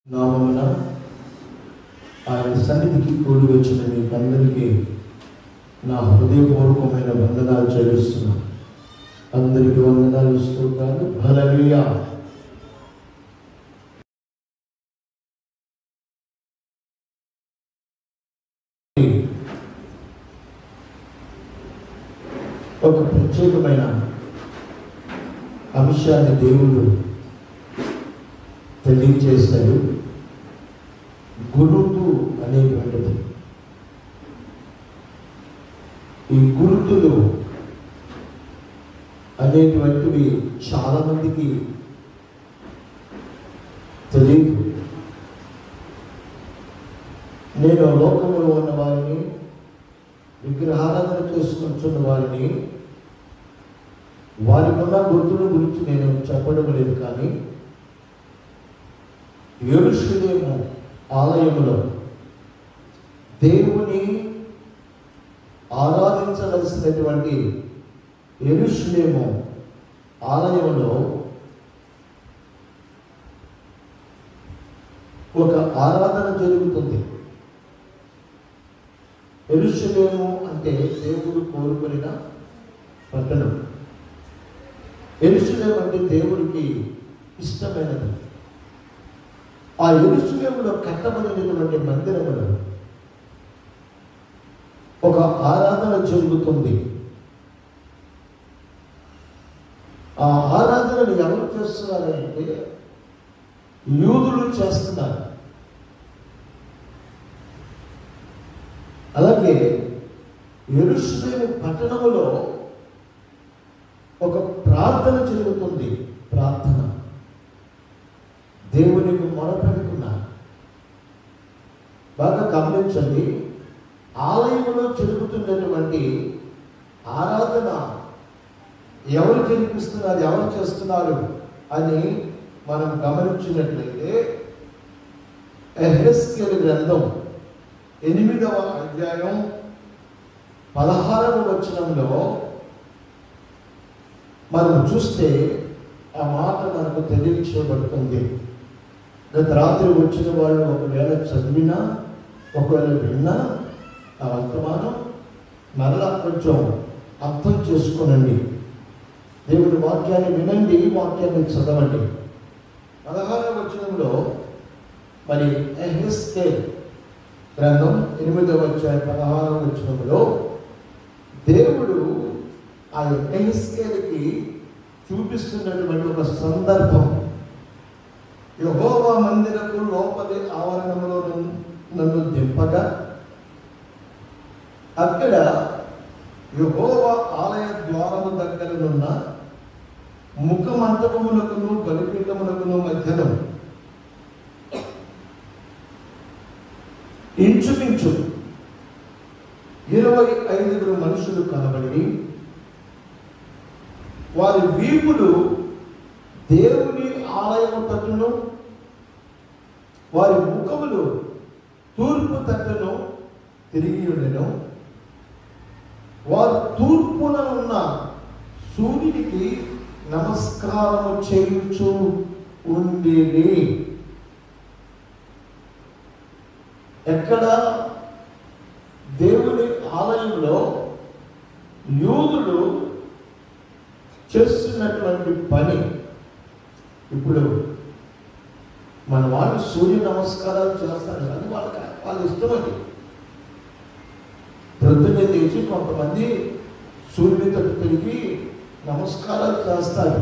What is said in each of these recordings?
నామమున ఆయన సన్నిధికి కూడి వచ్చిన మీకందరికీ నా హృదయపూర్వకమైన వందనాలు చెల్లిస్తున్నా అందరికీ వందనాలు స్తోత్రాలు హల్లెలూయా ఒక ప్రత్యేకమైన అంశాన్ని దేవుడు తెలియచేశాడు గురుతు అనేటువంటిది ఈ గుర్తులు అనేటువంటివి చాలా మందికి తెలియదు నేను లోకంలో ఉన్న వారిని విగ్రహారాధన చేసుకుంటున్న వారిని వారికి ఉన్న గుర్తుల గురించి నేను చెప్పడం లేదు కానీ ఎరుషులేము ఆలయములో దేవుని ఆరాధించవలసినటువంటి ఎరుషులేము ఆలయంలో ఒక ఆరాధన జరుగుతుంది ఎరుషులేము అంటే దేవుడు కోరుకున్న పట్టణం ఎరుషులేము అంటే దేవుడికి ఇష్టమైనది ఆ ఎరుషులేములో కట్టబడినటువంటి మందిరములో ఒక ఆరాధన జరుగుతుంది ఆ ఆరాధనను ఎవరు చేస్తున్నారంటే యూదులు చేస్తున్నారు అలాగే ఎరుషులేము పట్టణములో ఒక ప్రార్థన జరుగుతుంది ప్రార్థన దేవునికి మొరపెడుతున్నారు బాగా గమనించండి ఆలయంలో జరుగుతున్నటువంటి ఆరాధన ఎవరు జరిపిస్తున్నారు ఎవరు చేస్తున్నారు అని మనం గమనించినట్లయితే ఎహెస్కేల్ గ్రంథం ఎనిమిదవ అధ్యాయం పదహారవ వచనంలో మనం చూస్తే ఆ మాట మనకు తెలియచేయబడుతుంది గత రాత్రి వచ్చిన వాళ్ళు ఒకవేళ చదివినా ఒకవేళ విన్నా ఆ వర్తమానం మరలా కొంచెం అర్థం చేసుకోనండి దేవుడి వాక్యాన్ని వినండి వాక్యాన్ని చదవండి పదహారవ వచనంలో మరి ఎహెస్కే గ్రంథం ఎనిమిదవ అధ్యాయ పదహారవ వచనంలో దేవుడు ఆ ఎహెస్కేలకి చూపిస్తున్నటువంటి ఒక సందర్భం యహోవా మందిరకు లోపలి ఆవరణంలో నన్ను- నన్ను దింపగా అక్కడ యహోవా ఆలయ ద్వారము దగ్గరనున్న ముఖ మంటపములకును బలిపీఠములకును మధ్యలో ఇంచుమించు ఇరవై ఐదుగురు మనుషులు కనబడి వారి వీపులు దేవుని ఆలయము తట్టును వారి ముఖములు తూర్పు తట్టును తిరిగి ఉండెను వారు తూర్పున ఉన్న సూర్యుడికి నమస్కారము చేయించు ఉండేది ఎక్కడ దేవుని ఆలయంలో యూదులు చేస్తున్నటువంటి పని ఇప్పుడు మన వాళ్ళు సూర్య నమస్కారాలు చేస్తారు కానీ వాళ్ళకి వాళ్ళ ఇష్టం అది ప్రొద్దునే లేచి కొంతమంది సూర్యుని తట్టు తిరిగి నమస్కారాలు చేస్తారు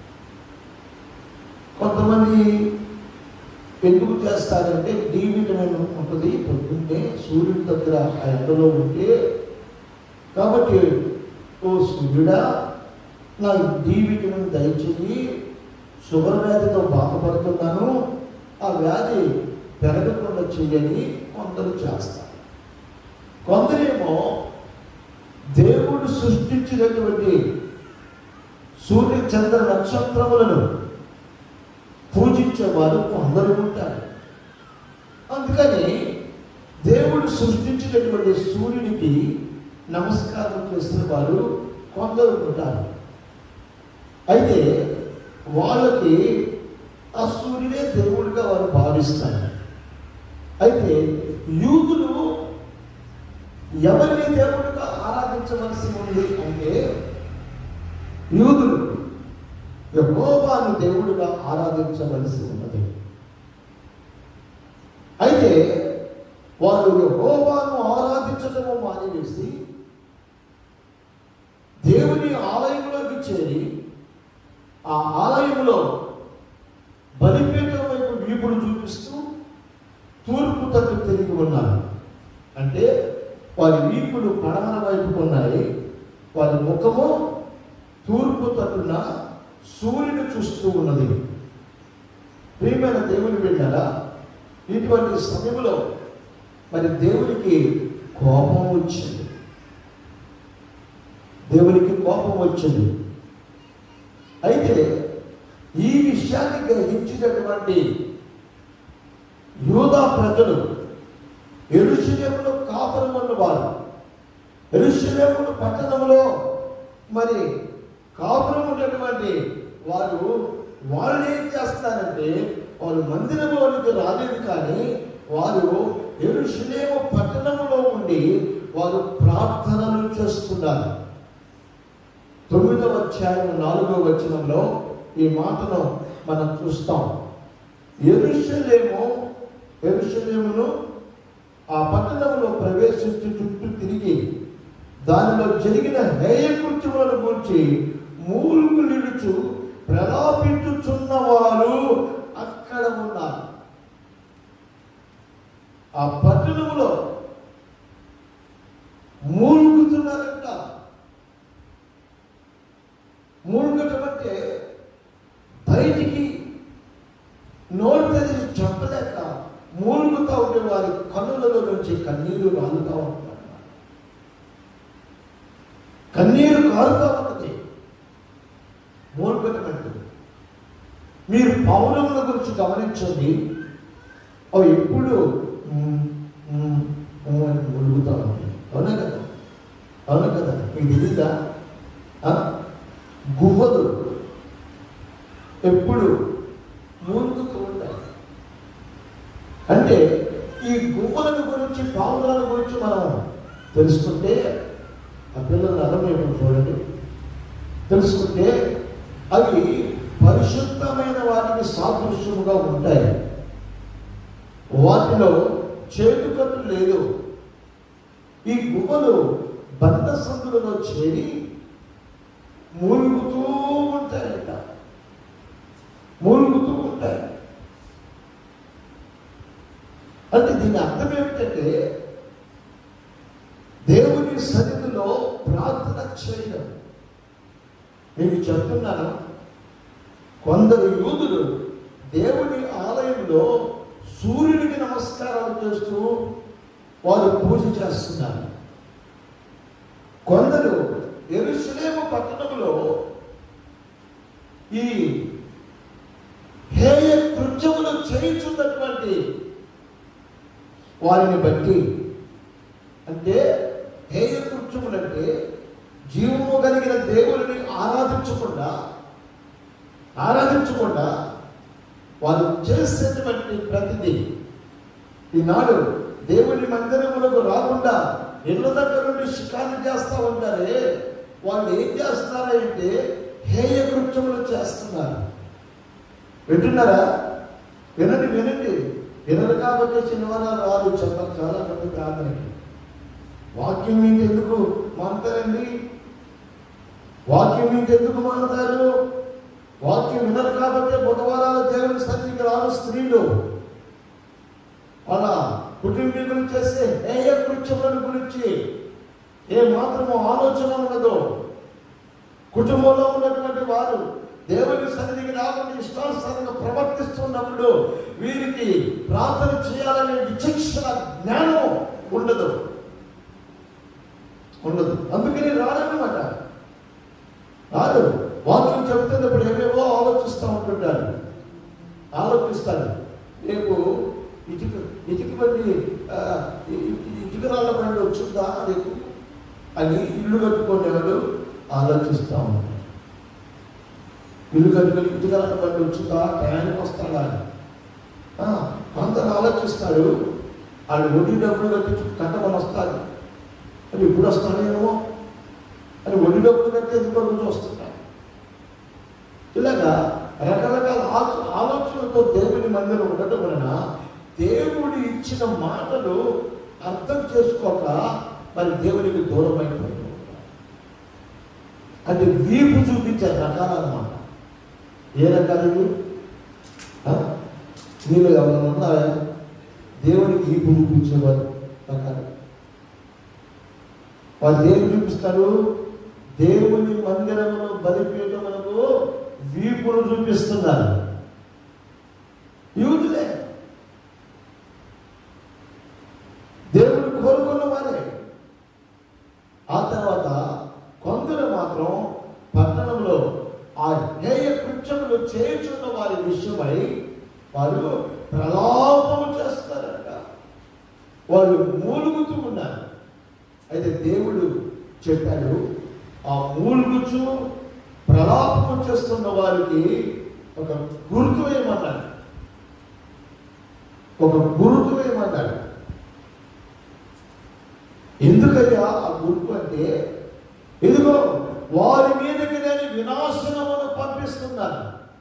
కొంతమంది ఎందుకు చేస్తారంటే డి విటమిన్ ఉంటుంది పొద్దున్నే సూర్యుడి దగ్గర ఆ ఎండలో ఉంటే కాబట్టి ఓ సూర్యుడా నాకు డి విటమిన్ దయచేయి షుగర్ వ్యాధితో బాధపడుతున్నాను ఆ వ్యాధి పెరగకుండా చెయ్యని కొందరు చేస్తారు కొందరేమో దేవుడు సృష్టించినటువంటి సూర్య చంద్ర నక్షత్రములను పూజించేవారు కొందరు ఉంటారు అందుకని దేవుడు సృష్టించినటువంటి సూర్యునికి నమస్కారం చేసిన వారు కొందరు ఉంటారు అయితే వాళ్ళకి ఆ సూర్యుడే దేవుడిగా వారు భావిస్తారు అయితే యూదులు ఎవరిని దేవుడిగా ఆరాధించవలసి ఉంది అంటే యూదులు యహోవాను దేవుడిగా ఆరాధించవలసి ఉన్నది అయితే వారు యహోవాను ఆరాధించటము మానివేసి దేవుని ఆలయంలోకి చేరి ఆ ఆలయంలో బలిపీఠం వైపు వీపుడు చూపిస్తూ తూర్పు తట్టు తిరిగి ఉన్నారు అంటే వారి వీపులు పడమర వైపు ఉన్నాయి వారి ముఖము తూర్పు తట్టున సూర్యుడు చూస్తూ ఉన్నది ప్రియమైన దేవుని వెళ్ళారా ఇటువంటి సమయంలో మరి దేవునికి కోపం వచ్చింది దేవునికి కోపం వచ్చింది అయితే ఈ విషయాన్ని గ్రహించినటువంటి యూదా ప్రజలు ఎరుషులేములో కాపురం ఉన్న వారు ఎరుషులేములు పట్టణంలో మరి కాపురం ఉన్నటువంటి వారు వాళ్ళు ఏం చేస్తారంటే వారు మందిరంలోనికి రాలేదు కానీ వారు ఎరుషులేము పట్టణంలో ఉండి వారు ప్రార్థనలు చేస్తున్నారు తొమ్మిదవ అధ్యాయం నాలుగవ వచనంలో ఈ మాటను మనం చూస్తాం ఎరుషలేము ఎరుషలేమును ఆ పట్టణంలో ప్రవేశించి చుట్టూ తిరిగి దానిలో జరిగిన హేయ కృత్యములను గురించి మూలుగు నిలుచు ప్రలాపించుచున్నవారు అక్కడ ఉన్నారు ఆ పట్టణంలో మూలుగుతున్నారంట మూలుగటం అంటే బయటికి నోరు తెరిచి చెప్పలేక మూలుగుతూ ఉండే వారి కన్నులలో నుంచి కన్నీరు రాలుతూ ఉంటారు కన్నీరు కారుతూ ఉన్నది మూలుగటం అంటే మీరు పౌరముల గురించి గమనించండి అవి ఎప్పుడు మ్, మ్, మ్ అని మూలుగుతూ ఉంటాయి అవునా కదా అవునా కదా మీకు తెలీదా ఆ? గువ్వలు ఎప్పుడు మూలుగుతూ ఉంటాయి అంటే ఈ గువ్వలను గురించి పావురాల గురించి మనం తెలుసుకుంటే ఆ పిల్లల అలమేమో చూడండి తెలుసుకుంటే అవి పరిశుద్ధమైన వాటికి సాదృశ్యముగా ఉంటాయి వాటిలో చేతుకట్టు లేదు ఈ గువ్వలు బండ సందులలో చేరి మూలుగుతూ ఉంటాయట మూలుగుతూ ఉంటాయి అంటే దీని అర్థం ఏమిటంటే దేవుని సన్నిధిలో ప్రార్థన చేయడం నేను చెప్తున్నాను కొందరు యూదులు దేవుని ఆలయంలో సూర్యుడికి నమస్కారాలు చేస్తూ వారు పూజ చేస్తున్నారు కొందరు ఎరుసలేము పట్టణంలో ఈ హేయ కృత్యములు చేయించున్నటువంటి వారిని బట్టి అంటే హేయ కృత్యములు అంటే జీవము కలిగిన దేవుడిని ఆరాధించకుండా ఆరాధించకుండా వారు చేసేటువంటి ప్రతిదీ ఈనాడు దేవుని మందిరములకు రాకుండా ఇళ్ళ దగ్గర నుండి షికారు చేస్తూ ఉంటారే వాళ్ళు ఏం చేస్తున్నారంటే హేయ కృత్యములు చేస్తున్నారు వింటున్నారా వినండి వినండి వినరు కాబట్టి శనివారాలు రాదు చెప్ప చాలా మంది ప్రార్థనకి వాక్యం వింటే ఎందుకు మానుతారండి వాక్యం వింటే ఎందుకు మానుతారు వాక్యం వినరు కాబట్టి బుధవారాలు దేవుని సన్నిధికి రాను స్త్రీలు వాళ్ళ కుటుంబీకులు చేసే హేయ కృత్యములను గురించి ఏ మాత్రము ఆలోచన ఉండదు కుటుంబంలో ఉన్నటువంటి వారు దేవుని సన్నిధికి రాకుండా ఇష్టానుసారంగా ప్రవర్తిస్తున్నప్పుడు వీరికి ప్రార్థన చేయాలనే విచక్షణ జ్ఞానం ఉండదు ఉండదు అందుకని రారన్నమాట రాదు వాక్యం చెబుతున్నప్పుడు ఏమేమో ఆలోచిస్తూ ఉంటుంటారు ఆలోచిస్తాడు రేపు ఇటుక ఇటుక బండి ఆ, ఇ- ఇ- ఇటుక రాళ్ళ బండి వచ్చిందా రేపు అని ఇల్లు కట్టుకునేవాడు ఆలోచిస్తూ ఉంటాడు ఇల్లు కట్టుకొని ఇంటికల్లా బండి వచ్చిందా టయానికి వస్తాడా అని ఆ, అందరూ ఆలోచిస్తాడు వాళ్ళు వడ్డీ డబ్బులు కట్టి కట్టమని వస్తారు అది ఇప్పుడు వస్తానేమో అని వడ్డీ డబ్బులు కట్టేందుకు కొరకు చూస్తున్నాడు ఇలాగా రకరకాల ఆలో- ఆలోచనలతో దేవుని మందిరం ఉండటం వలన దేవుడు ఇచ్చిన మాటలు అర్థం చేసుకోక మరి దేవునికి దూరమైపోయింది అంటే వీపు చూపించే రకాలన్నమాట ఏ రకాలు ఇవి? ఆ? మీలో ఎవరైనా ఉన్నాయా దేవునికి వీపు చూపించేవారు రకాలు వాళ్ళు దేవుని చూపిస్తారు దేవుని మందిరంలో బలిపీఠములకు వీపును చూపిస్తున్నారు యూదులే దేవుడు కోరుకున్న వారే ఆ తర్వాత కొందరు మాత్రం పట్టణంలో ఆ హేయ కృత్యములు చేయుచున్న వారి విషయమై వారు ప్రలాపము చేస్తారట వాళ్ళు మూలుగుతూ ఉన్నారు అయితే దేవుడు చెప్పాడు ఆ మూలుగుచు ప్రలాపము చేస్తున్న వారికి ఒక గుర్తు వేయమన్నాడు ఒక గుర్తు వేయమన్నాడు ఎందుకయ్యా ఆ గుర్తు అంటే ఇదిగో వారి మీదకి నేను వినాశనమును పంపిస్తున్నాను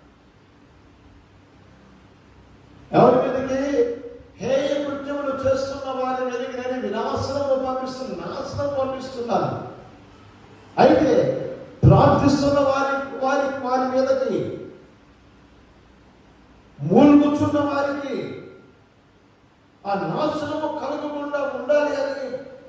ఎవరి మీదకి హేయ కృత్యములు చేస్తున్న వారి మీదకి నేను వినాశనము పంపిస్తున్నాను నాశనం పంపిస్తున్నాను అయితే ప్రార్థిస్తున్న వారి వారి వారి మీదకి మూలుగుచున్న వారికి ఆ నాశనము కలగకుండా ఉండాలి అని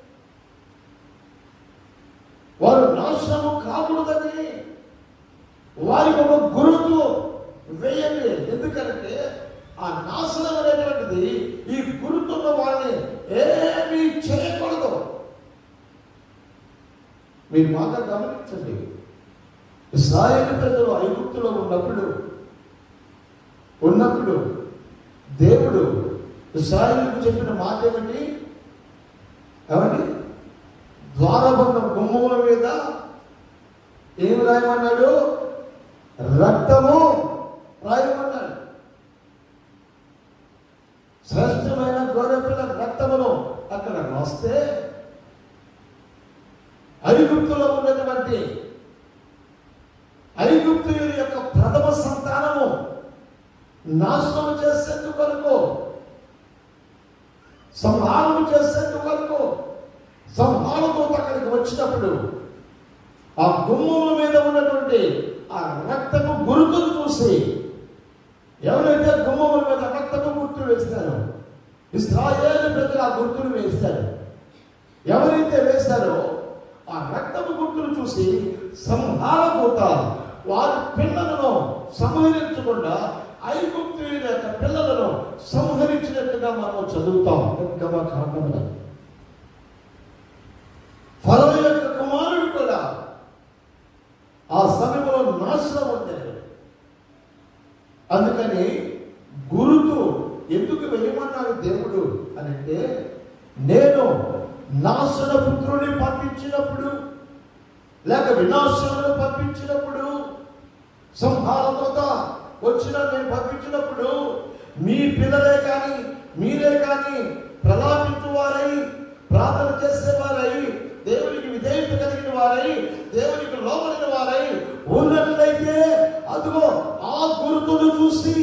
వారు నాశనము కాకూడదని వారికి ఒక గురుతు వేయండి ఎందుకంటే ఆ నాశనం అనేటువంటిది ఈ గురుతున్న వారిని ఏమీ చేయకూడదు మీరు బాగా గమనించండి ఇస్రాయేల్ ప్రజలు ఐగుప్తులో ఉన్నప్పుడు ఉన్నప్పుడు దేవుడు ఇస్రాయేల్కు చెప్పిన మాట ఏమిటి ఏమండి ద్వారబంధం గుమ్మముల మీద ఏమి రాయమన్నాడు రక్తము రాయమన్నాడు శ్రేష్టమైన గొర్రెపిల్ల రక్తమును అక్కడ రాస్తే ఐగుప్తులో ఉన్నటువంటి ఐగుప్తుల యొక్క ప్రథమ సంతానము నాశనం చేసేందుకు వరకు సంహారం చేసేందుకు వరకు సంహారదూత అక్కడికి వచ్చినప్పుడు ఆ గుమ్మముల మీద ఉన్నటువంటి ఆ రక్తము గురుతును చూసి ఎవరైతే గుమ్మముల మీద రక్తము గుర్తు వేస్తారో ఇస్రాయేల్ ప్రజలు ఆ గుర్తును వేస్తారు ఎవరైతే వేస్తారో ఆ రక్తము గుర్తును చూసి సంహారభూత వారి పిల్లలను సంహరించకుండా ఐగుప్తుల యొక్క పిల్లలను సంహరించినట్టుగా మనం చదువుతాం ఇంకా కాకుండా ఫరో యొక్క కుమారుడు కూడా ఆ సమయంలో నాశనం పొందాడు అందుకని గురుతు ఎందుకు వేయమన్నాడు దేవుడు అని అంటే నేను నాశన పుత్రుని పంపించినప్పుడు లేక వినాశనను పంపించినప్పుడు సంహారత వచ్చిన నేను పంపించినప్పుడు మీ పిల్లలే కానీ మీరే కానీ ప్రలాపించు వారై ప్రార్థన చేసేవారై దేవునికి విధేయత కలిగిన వారై దేవునికి లోబడిన వారై ఉన్నట్లయితే అదిగో ఆ గురుతును చూసి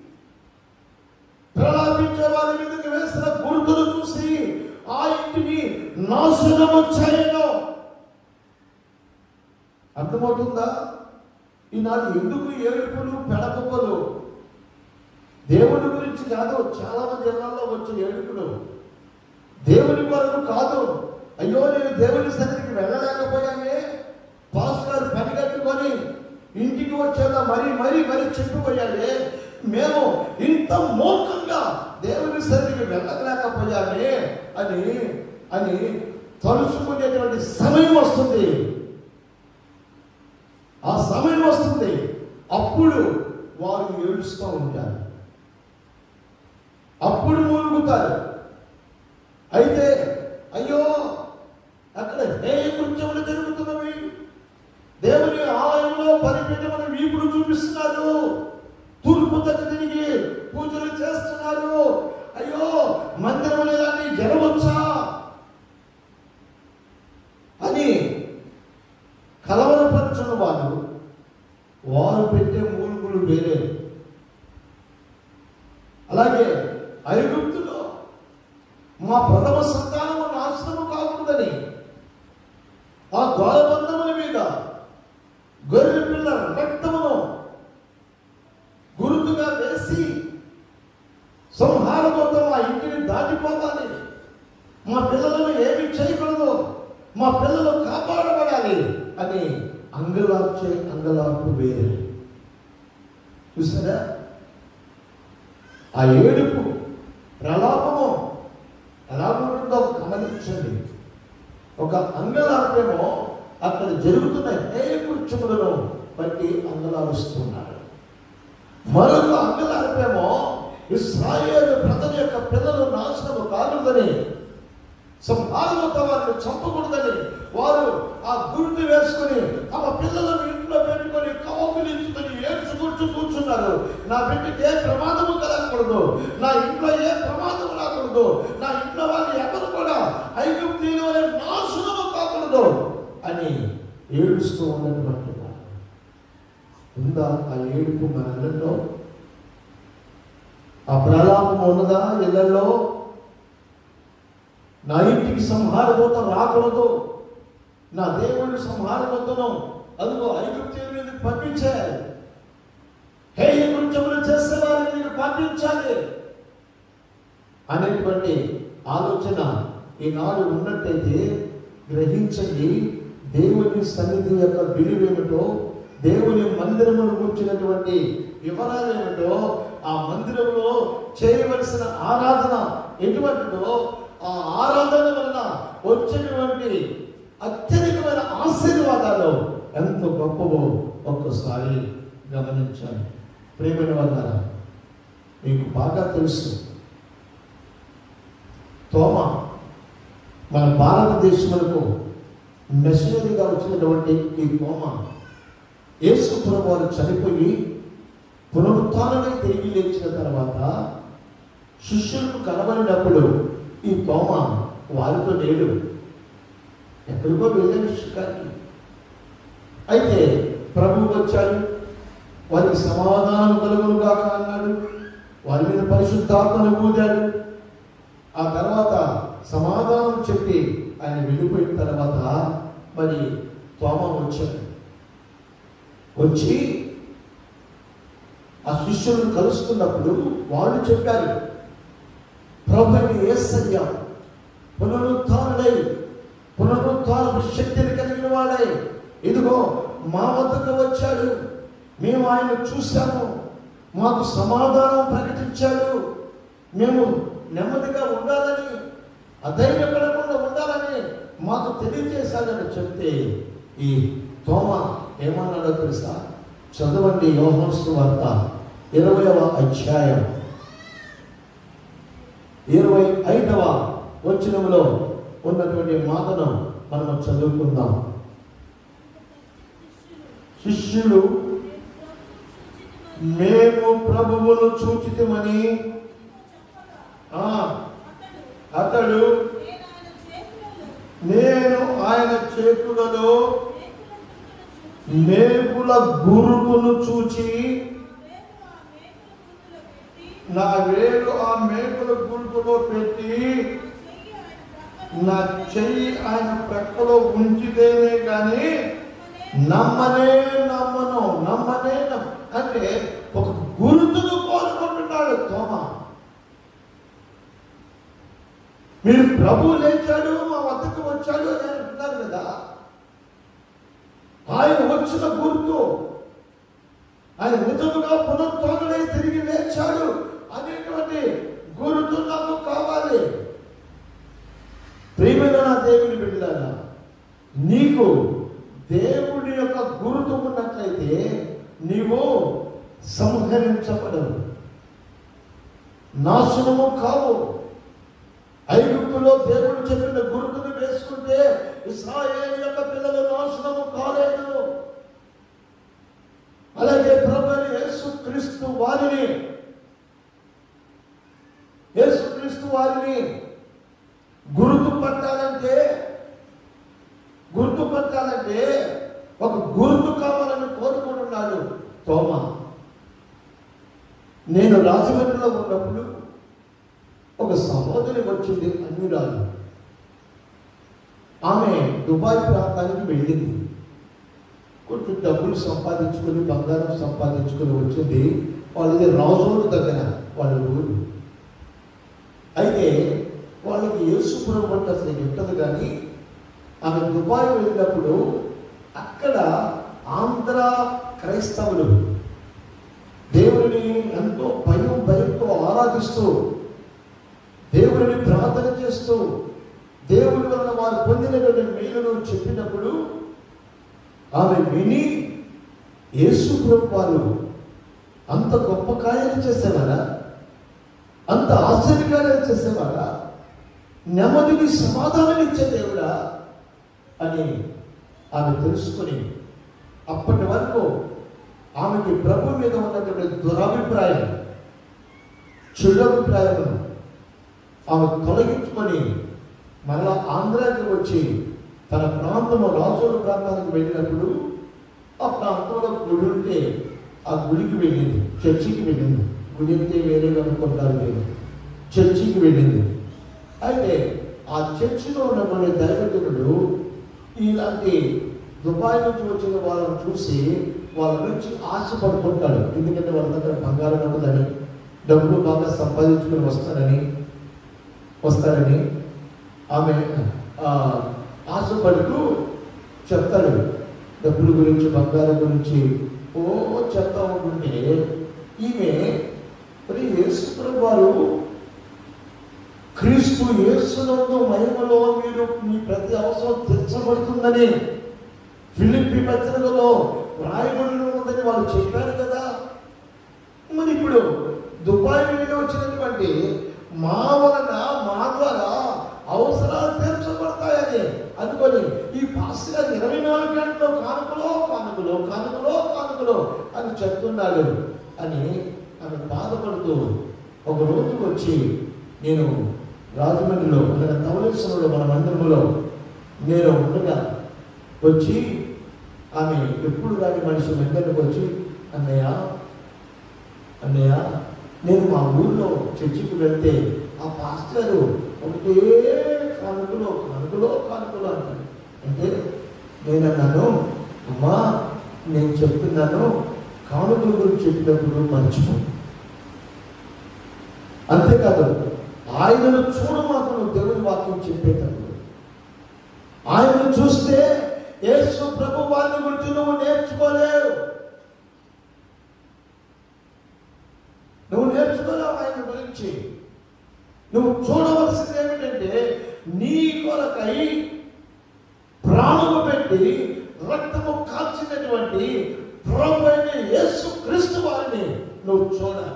ప్రలాపించే వారి మీదకి వేసిన గురుతును చూసి ఆ ఇంటిని నాశనము చేయను అర్థమవుతుందా ఈనాడు ఎందుకు ఏడుపులు పెడకుప్పలు దేవుడి గురించి కాదు చాలా మంది ఇళ్లలో వచ్చే ఏడుపులు దేవుని కొరకు కాదు అయ్యో నేను దేవుని సన్నిధికి వెళ్ళలేకపోయానే పాస్ గారు పని కట్టుకొని ఇంటికి వచ్చేలా మరీ మరీ మరీ చెప్పిపోయాడే మేము ఇంత మూర్ఖంగా దేవుని సన్నిధికి వెళ్ళలేకపోయామే అని అని తలుచుకునేటువంటి సమయం వస్తుంది ఆ సమయం వస్తుంది అప్పుడు వారు ఏడుస్తూ ఉంటారు అప్పుడు మూలుగుతారు అయితే అయ్యో అక్కడ హేయ కృత్యములు జరుగుతున్నవి దేవుని ఆలయంలో పరిపీఠమైన వీపుడు చూపి చూపిస్తున్నారు తూర్పు తగ్గు తిరిగి పూజలు చేస్తున్నారు అయ్యో మందిరంలో ఇలాంటి జరగవచ్చా అని కలవరపరచున్న వారు వారు పెట్టే మూలుగులు వేరే అలాగే ఐగుప్తులో మా ప్రథమ సంతానము నాశనము కాకూడదని ఆ ద్వారబంధముల మీద గొర్రె పిల్ల రక్తమును గురుతుగా వేసి సంహారమవుతా మా ఇంటిని దాటిపోవాలి మా పిల్లలను ఏమి చేయకూడదు మా పిల్లలు కాపాడబడాలి అని అంగలార్చే అంగలార్పు వేరే చూసారా ఆ ఏడుపు ప్రలాపము ఎలా ఉంటుందో గమనించండి ఒక అంగలార్పేమో అక్కడ జరుగుతున్న ఏ కృత్యములను బట్టి అంగలారుస్తున్నారు మరొక అంగలార్పేమో ఇస్రాయేలు ప్రజల యొక్క పిల్లలు నాశనము కాకూడదని సంహారముతో వారిని చంపకూడదని వారు ఆ గుర్తు వేసుకుని తమ పిల్లలను ఇంట్లో పెట్టుకొని కౌగులించుకొని ఏడ్చుకుంటూ కూర్చున్నారు నా బిడ్డకి ఏ ప్రమాదము కలగకూడదు నా ఇంట్లో ఏ ప్రమాదము రాకూడదు నా ఇంట్లో వాళ్ళు ఎవరు కూడా ఐగుప్తిలో నాశనము కాకూడదు అని ఏడుస్తూ ఉన్నటువంటి వారు. ఉందా ఆ ఏడుపు మన ఇళ్ళల్లో ఆ ప్రలాపం ఉన్నదా ఇళ్లలో నా ఇంటికి సంహారభూత రాకూడదు నా దేవుడి సంహారభూతను అదిగో ఐగుప్తీయుల మీదకి పంపించాలి హే ఈ కృత్యములు చేసే వారిని మీరు పంపించాలి అనేటువంటి ఆలోచన ఈనాడు ఉన్నట్టయితే గ్రహించండి దేవుని సన్నిధి యొక్క విలువేమిటో దేవుని మందిరమును కూర్చున్నటువంటి వివరాలు ఏమిటో ఆ మందిరంలో చేయవలసిన ఆరాధన ఎటువంటిదో ఆ ఆరాధన వలన వచ్చేటువంటి అత్యధికమైన ఆశీర్వాదాలు ఎంత గొప్పవో ఒక్కసారి గమనించాలి ప్రేమైన వల్ల మీకు బాగా తెలుసు తోమ మన భారతదేశములకు మెషనరీగా వచ్చినటువంటి ఈ తోమ యేసుపురం వారు చనిపోయి పునరుత్థానమై తిరిగి లేచిన తర్వాత శిష్యులకు కనబడినప్పుడు ఈ తోమ వారితో లేడు ఎక్కడికో వెళ్ళాడు షికారికి అయితే ప్రభువు వచ్చాడు వారికి సమాధానం కలుగును కాక అన్నాడు వారి మీద పరిశుద్ధాత్మను పూజాడు ఆ తర్వాత సమాధానం చెప్పి ఆయన వెళ్ళిపోయిన తర్వాత మరి తోమ వచ్చాడు వచ్చి ఆ శిష్యులను కలుస్తున్నప్పుడు వాళ్ళు చెప్పారు ప్రభుని ఏసయ్య పునరుత్డై పునరుత్థానపు శక్తిని కలిగిన వాడై ఇదిగో మా వద్దకు వచ్చాడు మేము ఆయన చూశాము మాకు సమాధానం ప్రకటించాడు మేము నెమ్మదిగా ఉండాలని అధైర్యపడకుండా ఉండాలని మాకు తెలియజేశాడని చెప్తే ఈ తోమ ఏమన్నాడో తెలుసా చదవండి యోహోసు వార్త ఇరవైవ అధ్యాయం ఇరవై ఐదవ వచనంలో ఉన్నటువంటి మాటను మనం చదువుకుందాం శిష్యులు మేము ప్రభువును చూచితమని ఆ, అతడు నేను ఆయన చేతులలో మేకుల గురుకును చూచి నా వేలు ఆ మేకుల గురుకులో పెట్టి నా చెయ్యి ఆయన ప్రక్కలో ఉంచితేనే కానీ నమ్మనే నమ్మను నమ్మనే నమ్మ అంటే ఒక గురుతును కోరుకుంటున్నాడు తోమ మీరు ప్రభు లేచాడు మా వద్దకు వచ్చాడు అని అంటున్నారు కదా ఆయన వచ్చిన గుర్తు ఆయన నిజముగా పునరుత్డై తిరిగి లేచాడు అనేటువంటి గుర్తు నాకు కావాలి ప్రియమైన నా దేవుని బిడ్డారా నీకు దేవుడి యొక్క గురుతు ఉన్నట్లయితే నీవు సంహరించబడవు నాశనము కావు ఐగుప్తులో దేవుడు చెప్పిన గురుతును వేసుకుంటే ఇస్రాయేల్ యొక్క పిల్లలు నాశనము కాలేదు అలాగే ప్రభు యేసు క్రీస్తు వారిని యేసుక్రీస్తు వారిని గుర్తుపట్టాలంటే గుర్తుపట్టాలంటే ఒక గుర్తు కావాలని కోరుకుంటున్నాడు తోమ నేను రాజమండ్రిలో ఉన్నప్పుడు ఒక సహోదరి వచ్చింది అన్యురాలు ఆమె దుబాయ్ ప్రాంతానికి వెళ్ళింది కొంచెం డబ్బులు సంపాదించుకొని బంగారం సంపాదించుకొని వచ్చింది వాళ్ళది రాజోడు దగ్గర వాళ్ళ ఊరు అయితే వాళ్ళకి యేసుపురం అంటే అసలు ఎట్టదు కానీ ఆమె దుబాయ్ వెళ్ళినప్పుడు అక్కడ ఆంధ్ర క్రైస్తవులు దేవుని ఎంతో భయం భయంతో ఆరాధిస్తూ దేవుని ప్రార్థన చేస్తూ దేవుని వలన వారు పొందినటువంటి మేలును చెప్పినప్పుడు ఆమె విని యేసు ప్రభు వారు అంత గొప్ప కార్యాలు చేసేవారా అంత ఆశ్చర్యకార్యాలు చేసేవారా నెమ్మదిని సమాధానం ఇచ్చే దేవుడా అని ఆమె తెలుసుకొని అప్పటి వరకు ఆమెకి ప్రభు మీద ఉన్నటువంటి దురభిప్రాయం చెడు అభిప్రాయమును ఆమె తొలగించుకొని మరలా ఆంధ్రాకి వచ్చి తన ప్రాంతము రాజోడు ప్రాంతానికి వెళ్ళినప్పుడు ఆ ప్రాంతంలో గుడి ఉంటే ఆ గుడికి వెళ్ళింది చర్చికి వెళ్ళింది గుడి అంటే వేరే అనుకుంటారు నేను చర్చికి వెళ్ళింది అయితే ఆ చర్చిలో ఉన్నటువంటి దైవజనుడు ఇలాంటి దుబాయ్ నుంచి వచ్చిన వాళ్ళని చూసి వాళ్ళ నుంచి ఆశపడుకుంటాడు ఎందుకంటే వాళ్ళ దగ్గర బంగారం ఉండదని డబ్బులు బాగా సంపాదించుకొని వస్తారని వస్తారని ఆమె ఆ, ఆశపడుతూ చెప్తాడు డబ్బుల గురించి బంగారం గురించి ఓ చెప్తా ఉంటుంటే ఈమె మరి యేసుప్రభు వారు క్రీస్తు యేసునందు మహిమలో మీరు మీ ప్రతి అవసరం తీర్చబడుతుందని ఫిలిప్పి పత్రికలో రాయబడి ఉందని వాళ్ళు చెప్పారు కదా మరి ఇప్పుడు దుబాయ్ నుండి వచ్చినటువంటి మా వలన మా ద్వారా అవసరాలు తీర్చబడతాయని అనుకొని ఈ పాస్టర్ గారు ఇరవై నాలుగు గంటలు కానుకలో కానుకలో కానుకలో కానుకలో అని చెప్తున్నాడు అని ఆమె బాధపడుతూ ఒక రోజు వచ్చి నేను రాజమండ్రిలో అనగా ధవళేశ్వరంలో మన మందిరంలో నేను ఉండగా వచ్చి ఆమె ఎప్పుడు రాని మనిషి వెంటనే వచ్చి అన్నయ్య అన్నయ్య నేను మా ఊళ్ళో చర్చికి వెళ్తే ఆ పాస్టర్ ఒకటే కానుకలో కానుకలో కానుకలో అంటాడు అంటే నేను అన్నాను అమ్మా నేను చెప్తున్నాను కానుకల గురించి చెప్పినప్పుడు మర్చిపో అంతేకాదు ఆయనను చూడమాకు దేవుని వాక్యం చెప్పేటప్పుడు ఆయనను చూస్తే యేసు ప్రభు వారిని గురించి నువ్వు నేర్చుకోలేవు నువ్వు నేర్చుకోలేవు ఆయన గురించి నువ్వు చూడవలసింది ఏమిటంటే నీ కొరకై ప్రాణము పెట్టి రక్తము కాల్చినటువంటి ప్రభు అయిన యేసు క్రీస్తు వారిని నువ్వు చూడాలి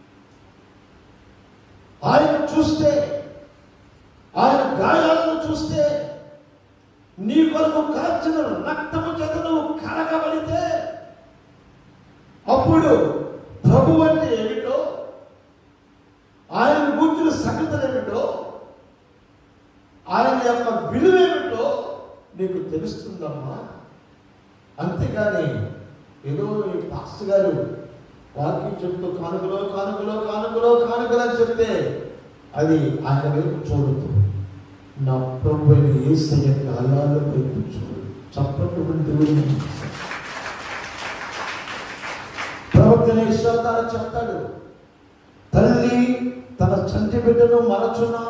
ఆయన చూస్తే ఆయన గాయాలను చూస్తే నీ కొరకు కాల్చిన రక్తము చేత నువ్వు కరగబడితే అప్పుడు ప్రభు అంటే ఏమిటో ఆయన కూర్చున్న సంగతులు ఏమిటో ఆయన యొక్క విలువ ఏమిటో నీకు తెలుస్తుందమ్మా అంతేగాని ఏదో ఈ పాస్టర్ గారు వాక్యం చెప్తూ కానుకలో కానుకలో కానుకలో కానుకలు అని చెప్తే అది ఆయన వైపు చూడదు నా ప్రభు అయిన ఏసయ్య గాయాల వైపు చూడు చప్పటువంటి దేవుని ప్రవక్తన ఇష్టాలు చెప్తాడు తల్లి తన చంటి బిడ్డను మరచునా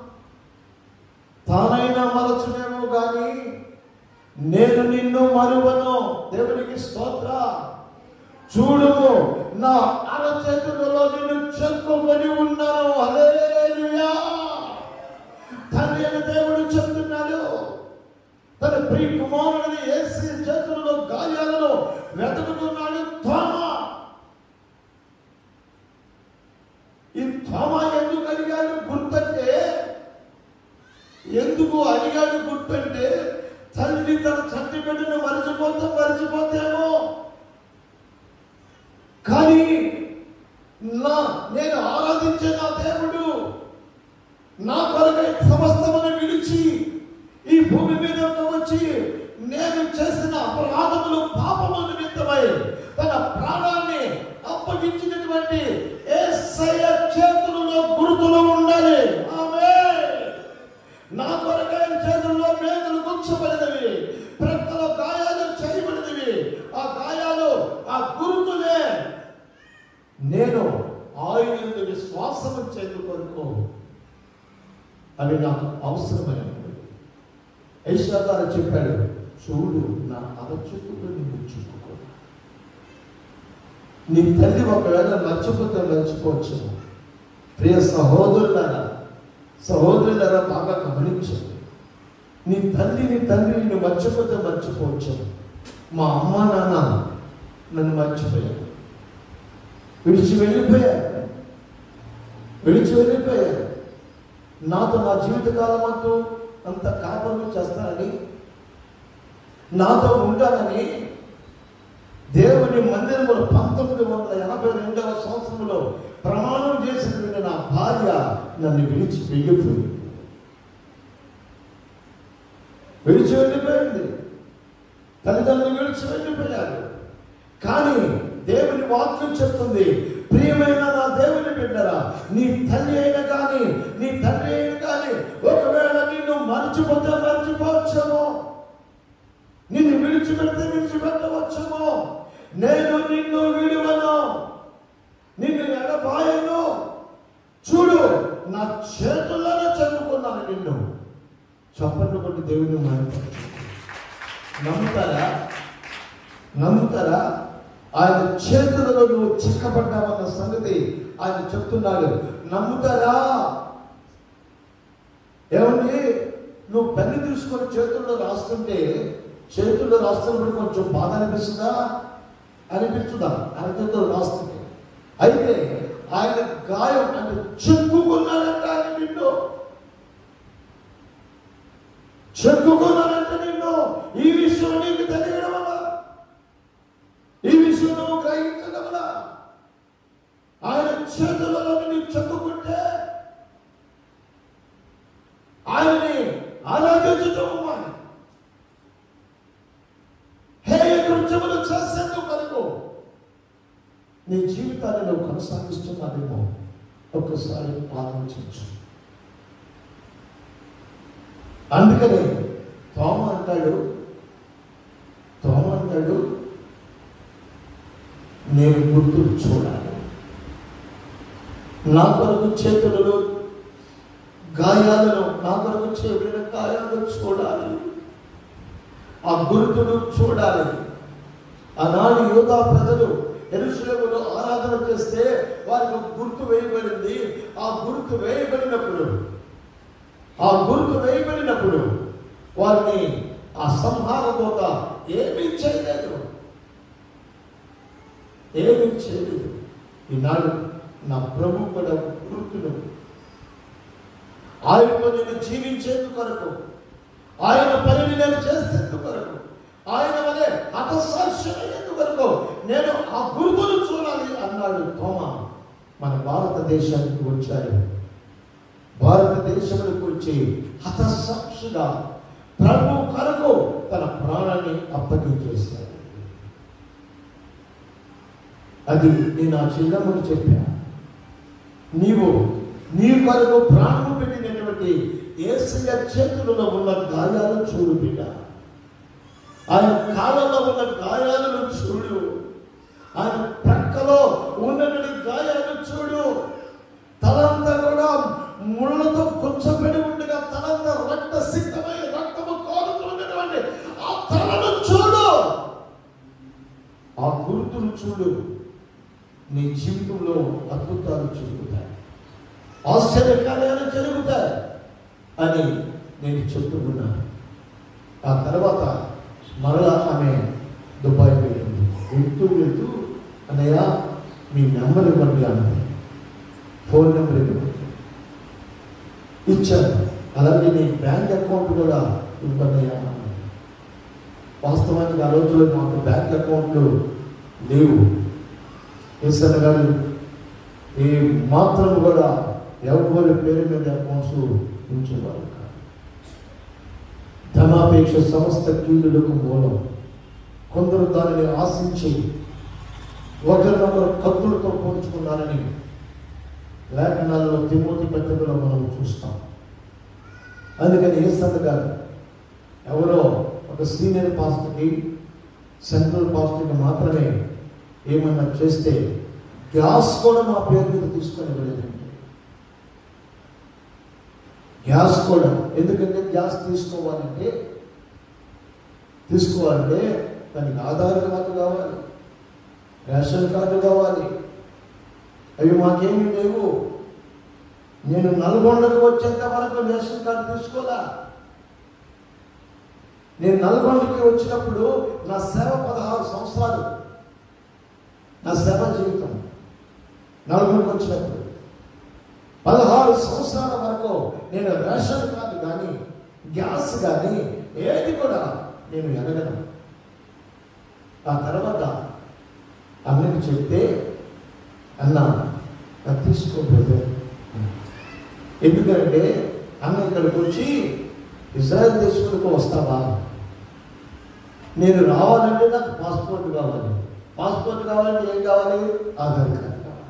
తానైనా మరచునేమో కానీ నేను నిన్ను మరువను దేవునికి స్తోత్ర చూడుము నా అరచేతులలో నిన్ను చెక్కుకొని ఉన్నాను హల్లెలూయా తండ్రి అయిన దేవుడు చెప్తున్నాడు తన ప్రియ కుమారుడిని ఏసి చేతులలో గాయాలను వెతుకుతున్నాడు తోమ ఈ తోమ ఎందుకు అడిగాడు గుర్తంటే ఎందుకు అడిగాడు గుర్తంటే తల్లి తన చంటి బిడ్డను మరిచిపోతే మరిచిపోతేమో కానీ నా నేను ఆరాధించే నా దేవుడు నా కొరకై సమస్తమును విడిచి ఈ భూమి మీద వచ్చి నేను చేసిన అపరాధములు పాపము నిమిత్తమై తన ప్రాణాన్ని అప్పగించినటువంటి యేసయ్య చేతులలో గుర్తులు ఉండాలి ఆమె నా కొరకైన చేతుల్లో మేకలు గుచ్చబడినవి ప్రక్కలో గాయాలు చేయబడినవి ఆ గాయాలు ఆ గురుతులే నేను ఆయన యందు విశ్వాసము చేతు కొరకు అవి నాకు అవసరమైనవి ఐశ్వర్యాలు చెప్పాడు చూడు నా అరచుకులు నిన్ను చుట్టుకో నీ తల్లి ఒకవేళ మర్చిపోతే మర్చిపోవచ్చు ప్రియ సహోదరులారా సహోదరులారా బాగా గమనించండి నీ తల్లి నీ తండ్రి నిన్ను మర్చిపోతే మర్చిపోవచ్చు మా అమ్మ నాన్న నన్ను మర్చిపోయారు విడిచి వెళ్ళిపోయారు విడిచి వెళ్ళిపోయారు నాతో నా జీవితకాలం అంటూ అంత కాపురం చేస్తానని నాతో ఉంటానని దేవుని మందిరములో పంతొమ్మిది వందల ఎనభై రెండవ సంవత్సరంలో ప్రమాణం చేసినటువంటి నా భార్య నన్ను విడిచి వెళ్ళిపోయింది విడిచి వెళ్ళిపోయింది తల్లిదండ్రులు విడిచి వెళ్ళిపోయారు కానీ దేవుని వాక్యం చెప్తుంది ప్రియమైన నా దేవుని బిడ్డరా నీ తల్లి అయినా కానీ నీ తండ్రి అయినా కానీ ఒకవేళ నిన్ను మర్చిపోతే మర్చిపోవచ్చేమో నిన్ను విడిచిపెడితే విడిచిపెట్టవచ్చేమో నేను నిన్ను విడివను నిన్ను ఎడబాయను చూడు నా చేతుల్లోనే చదువుకున్నాను నిన్ను చప్పట్లు కొట్టి దేవుని మాట్లాడు నమ్ముతారా నమ్ముతారా ఆయన చేతులలో నువ్వు చిక్కబడ్డావన్న సంగతి ఆయన చెప్తున్నాడు నమ్ముతారా ఏమండి నువ్వు పెన్ను తీసుకొని చేతుల్లో రాస్తుంటే చేతుల్లో రాస్తున్నప్పుడు కొంచెం బాధ అనిపిస్తుందా అనిపించుదా ఆయన చేతుల్లో రాస్తుంటే అయితే ఆయన గాయం అంటే చెక్కుకున్నాడంట ఆయన నిన్ను చెక్కుకున్నాడంటే నిన్ను ఈ విషయం నీకు తెలియడం వల్ల ఈ విషయం నువ్వు గ్రహించడం వల్ల ఆయన చేతులలో నీవు చెక్కుకుంటే ఆయనని ఆరాధించటం మాని హే కృత్యములు చేసేందుకు కనుక నీ జీవితాన్ని నువ్వు కొనసాగిస్తున్నావేమో ఒక్కసారి ఆలోచించు అందుకని తోమ అంటాడు తోమ అంటాడు నేను గుర్తులు చూడాలి నా కొరకు చేతులలో గాయాలను నా కొరకు చేయబడిన గాయాలను చూడాలి ఆ గుర్తులు చూడాలి ఆనాడు యోగా ప్రజలు ఎరుశలేములో ఆరాధన చేస్తే వారికి ఒక గుర్తు వేయబడింది ఆ గుర్తు వేయబడినప్పుడు ఆ గుర్తు వేయబడినప్పుడు వారిని ఆ సంహార దూత ఏమీ చేయలేదు ఏమీ చేయలేదు ఈనాడు నా ప్రభు కూడా ఒక గుర్తును ఆయనతో నేను జీవించేందుకు కొరకు ఆయన పనిని నేను చేసేందుకు కొరకు ఆయన వలె హతసాక్ష్యమయ్యేందుకు కొరకు నేను ఆ గురుతును చూడాలి అన్నాడు తోమ మన భారతదేశానికి వచ్చాడు భారతదేశంలోకి వచ్చి హతసాక్షిగా ప్రభు కొరకు తన ప్రాణాన్ని అప్పగించేశాడు అది నేను ఆ చిన్నమ్మకు చెప్పా నీవు నీ కొరకు ప్రాణం పెట్టినటువంటి ఏసయ్య చేతులలో ఉన్న గాయాలు చూడు బిడ్డ ఆయన కాలంలో ఉన్న గాయాలను చూడు ఆయన ప్రక్కలో ఉన్నటువంటి గాయాలు చూడు తలంతా కూడా ముళ్ళతో కూర్చోబడి ఉండగా తలంతా రక్త సిద్ధమై రక్తము కోరుతున్నటువంటి ఆ తలను చూడు ఆ గుర్తును చూడు నీ జీవితంలో అద్భుతాలు జరుగుతాయి ఆశ్చర్యకార్యాలు జరుగుతాయి అని నేను చెప్తున్నాను ఆ తర్వాత మరలా ఆమె దుబాయ్ వెళ్ళింది వెళ్తూ వెళ్తూ అన్నయ్య మీ నెంబర్ ఇవ్వండి అన్నది ఫోన్ నెంబర్ ఇవ్వండి ఇచ్చాను అలాగే నీ బ్యాంక్ అకౌంట్ కూడా ఇవ్వండి అన్నది వాస్తవానికి ఆ రోజుల్లో మాకు బ్యాంక్ అకౌంట్లు లేవు ఈశ్వర గారు ఈ మాత్రం కూడా ఎవరి పేరు మీద అకౌంట్స్ ఉంచేవారు కాదు ధనాపేక్ష సమస్త కీడులకు మూలం కొందరు దానిని ఆశించి ఒకరినొకరు కత్తులతో పోల్చుకున్నారని లేఖనాల్లో తిమోతి పత్రికలో మనం చూస్తాం అందుకని ఏ గారు ఎవరో ఒక సీనియర్ పాస్టర్కి సెంట్రల్ పాస్టర్కి మాత్రమే ఏమన్నా చేస్తే గ్యాస్ కూడా మా పేరు మీద తీసుకొని వెళ్ళలేదండి గ్యాస్ కూడా ఎందుకంటే గ్యాస్ తీసుకోవాలంటే తీసుకోవాలంటే దానికి ఆధార్ కార్డు కావాలి రేషన్ కార్డు కావాలి అవి మాకేమీ లేవు నేను నల్గొండకు వచ్చేంత వరకు రేషన్ కార్డు తీసుకోలే నేను నల్గొండకి వచ్చినప్పుడు నా సేవ పదహారు సంవత్సరాలు నా సేవ జీవితం నల్గొండకు వచ్చినప్పుడు పదహారు సంవత్సరాల వరకు నేను రేషన్ కార్డు కానీ గ్యాస్ కానీ ఏది కూడా నేను ఎరగను ఆ తర్వాత అన్నకి చెప్తే అన్న నాకు తీసుకోలేదు ఎందుకంటే అన్న ఇక్కడికి వచ్చి ఇజ్రాయెల్ దేశంలోకి వస్తావా నేను రావాలంటే నాకు పాస్పోర్ట్ కావాలి పాస్పోర్ట్ కావాలంటే ఏం కావాలి ఆధార్ కార్డు కావాలి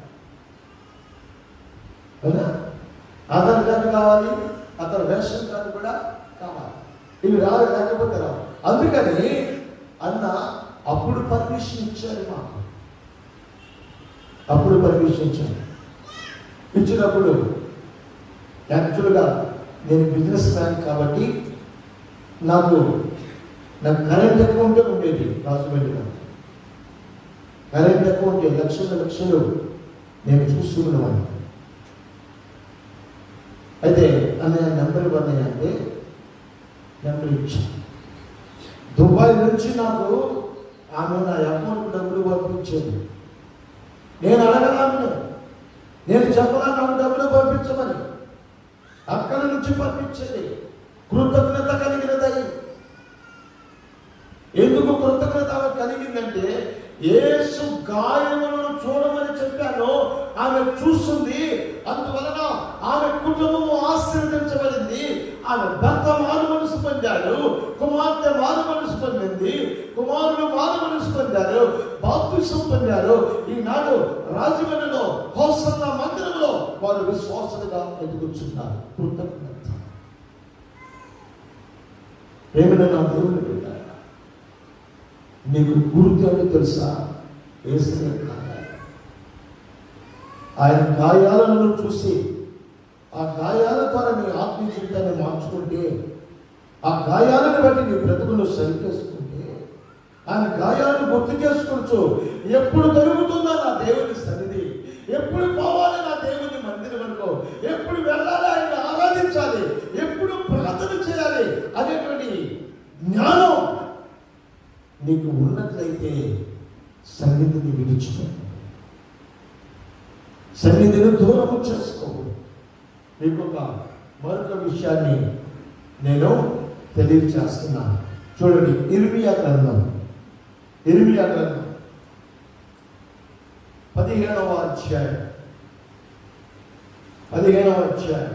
అవునా ఆధార్ కార్డు కావాలి అతను రేషన్ కార్డు కూడా కావాలి ఇవి రా లేకపోతే రావు అందుకని అన్న అప్పుడు పర్మిషన్ ఇచ్చారు మాకు అప్పుడు పర్మిషన్ ఇచ్చాను ఇచ్చినప్పుడు యాక్చువల్గా నేను బిజినెస్ మ్యాన్ కాబట్టి నాకు నాకు కరెంట్ అకౌంటే ఉండేది రాజమండ్రిలో కరెంట్ అకౌంట్ లక్షల లక్షలు నేను చూసుకునేవాడిని అయితే అన్నయ్య నెంబర్ ఇవ్వన్నయ్య అంటే నెంబర్ ఇచ్చాను దుబాయ్ నుంచి నాకు ఆమె నా అకౌంట్ డబ్బులు పంపించేది నేను అడగలాను నేను చెప్పలా నాకు డబ్బులు పంపించమని అక్కడ నుంచి పంపించేది కృతజ్ఞత కలిగినదై ఎందుకు కృతజ్ఞత ఆమె కలిగిందంటే యేసు గాయములను చూడమని చెప్పాను ఆమె చూస్తుంది అందువలన ఆమె కుటుంబము ఆశీర్వదించబడింది ఆమె భర్త మారు మనసు పొందాడు కుమార్తె మారు మనసు పొందింది కుమారుడు మారు మనసు పొందారు బాప్తిసం పొందారు ఈనాడు రాజమండ్రిలో హోసన్న మందిరంలో వారు విశ్వాసులుగా ఎదుగుచున్నారు కృతజ్ఞత ఏమైనా నా దేవుడు పెట్టారు నీకు గుర్తు తెలుసా ఏసే గాయాలు ఆయన గాయాలను చూసి ఆ గాయాల ద్వారా నీ ఆత్మీయ జీవితాన్ని మార్చుకుంటే ఆ గాయాలను బట్టి నీ బ్రతుకును సరిచేసుకుంటే ఆయన గాయాలను గుర్తు చేసుకోవచ్చు ఎప్పుడు దొరుకుతుందా నా దేవుని సన్నిధి ఎప్పుడు పోవాలి నా దేవుని మందిరం అనుకో ఎప్పుడు వెళ్ళాలి ఆయన ఆరాధించాలి ఎప్పుడు ప్రార్థన చేయాలి అనేటువంటి జ్ఞానం నీకు ఉన్నట్లయితే సన్నిధిని విడిచిపో సన్నిధిని దూరము చేసుకో మీకు ఒక మరొక విషయాన్ని నేను తెలియచేస్తున్నాను చూడండి ఇర్మియా గ్రంథం ఇర్మియా గ్రంథం పదిహేనవ అధ్యాయం పదిహేనవ అధ్యాయం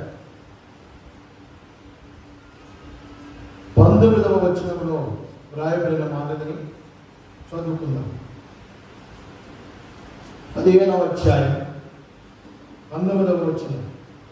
పంతొమ్మిదవ వచనంలో వ్రాయబడిన మాటని చదువుకుందాం పదిహేనవ అధ్యాయం పంతొమ్మిదవ వచనం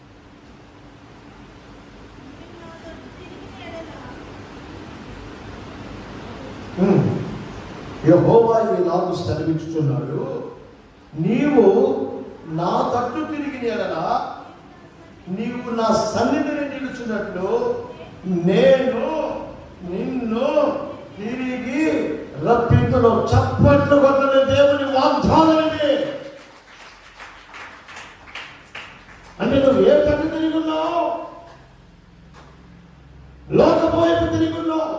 ఉమ్. యెహోవా ఈనాడు సెలవిచ్చుచున్నాడు నీవు నా తట్టు తిరిగిన ఎడల నీవు నా సన్నిధిని నిలుచున్నట్లు నేను నిన్ను తిరిగి రప్పించడం చప్పట్లు కొట్టని దేవుని వాగ్దానం ఇది అంటే నువ్వు ఏ తట్టు తిరిగి ఉన్నావు లోకపోయిపు తిరిగి ఉన్నావు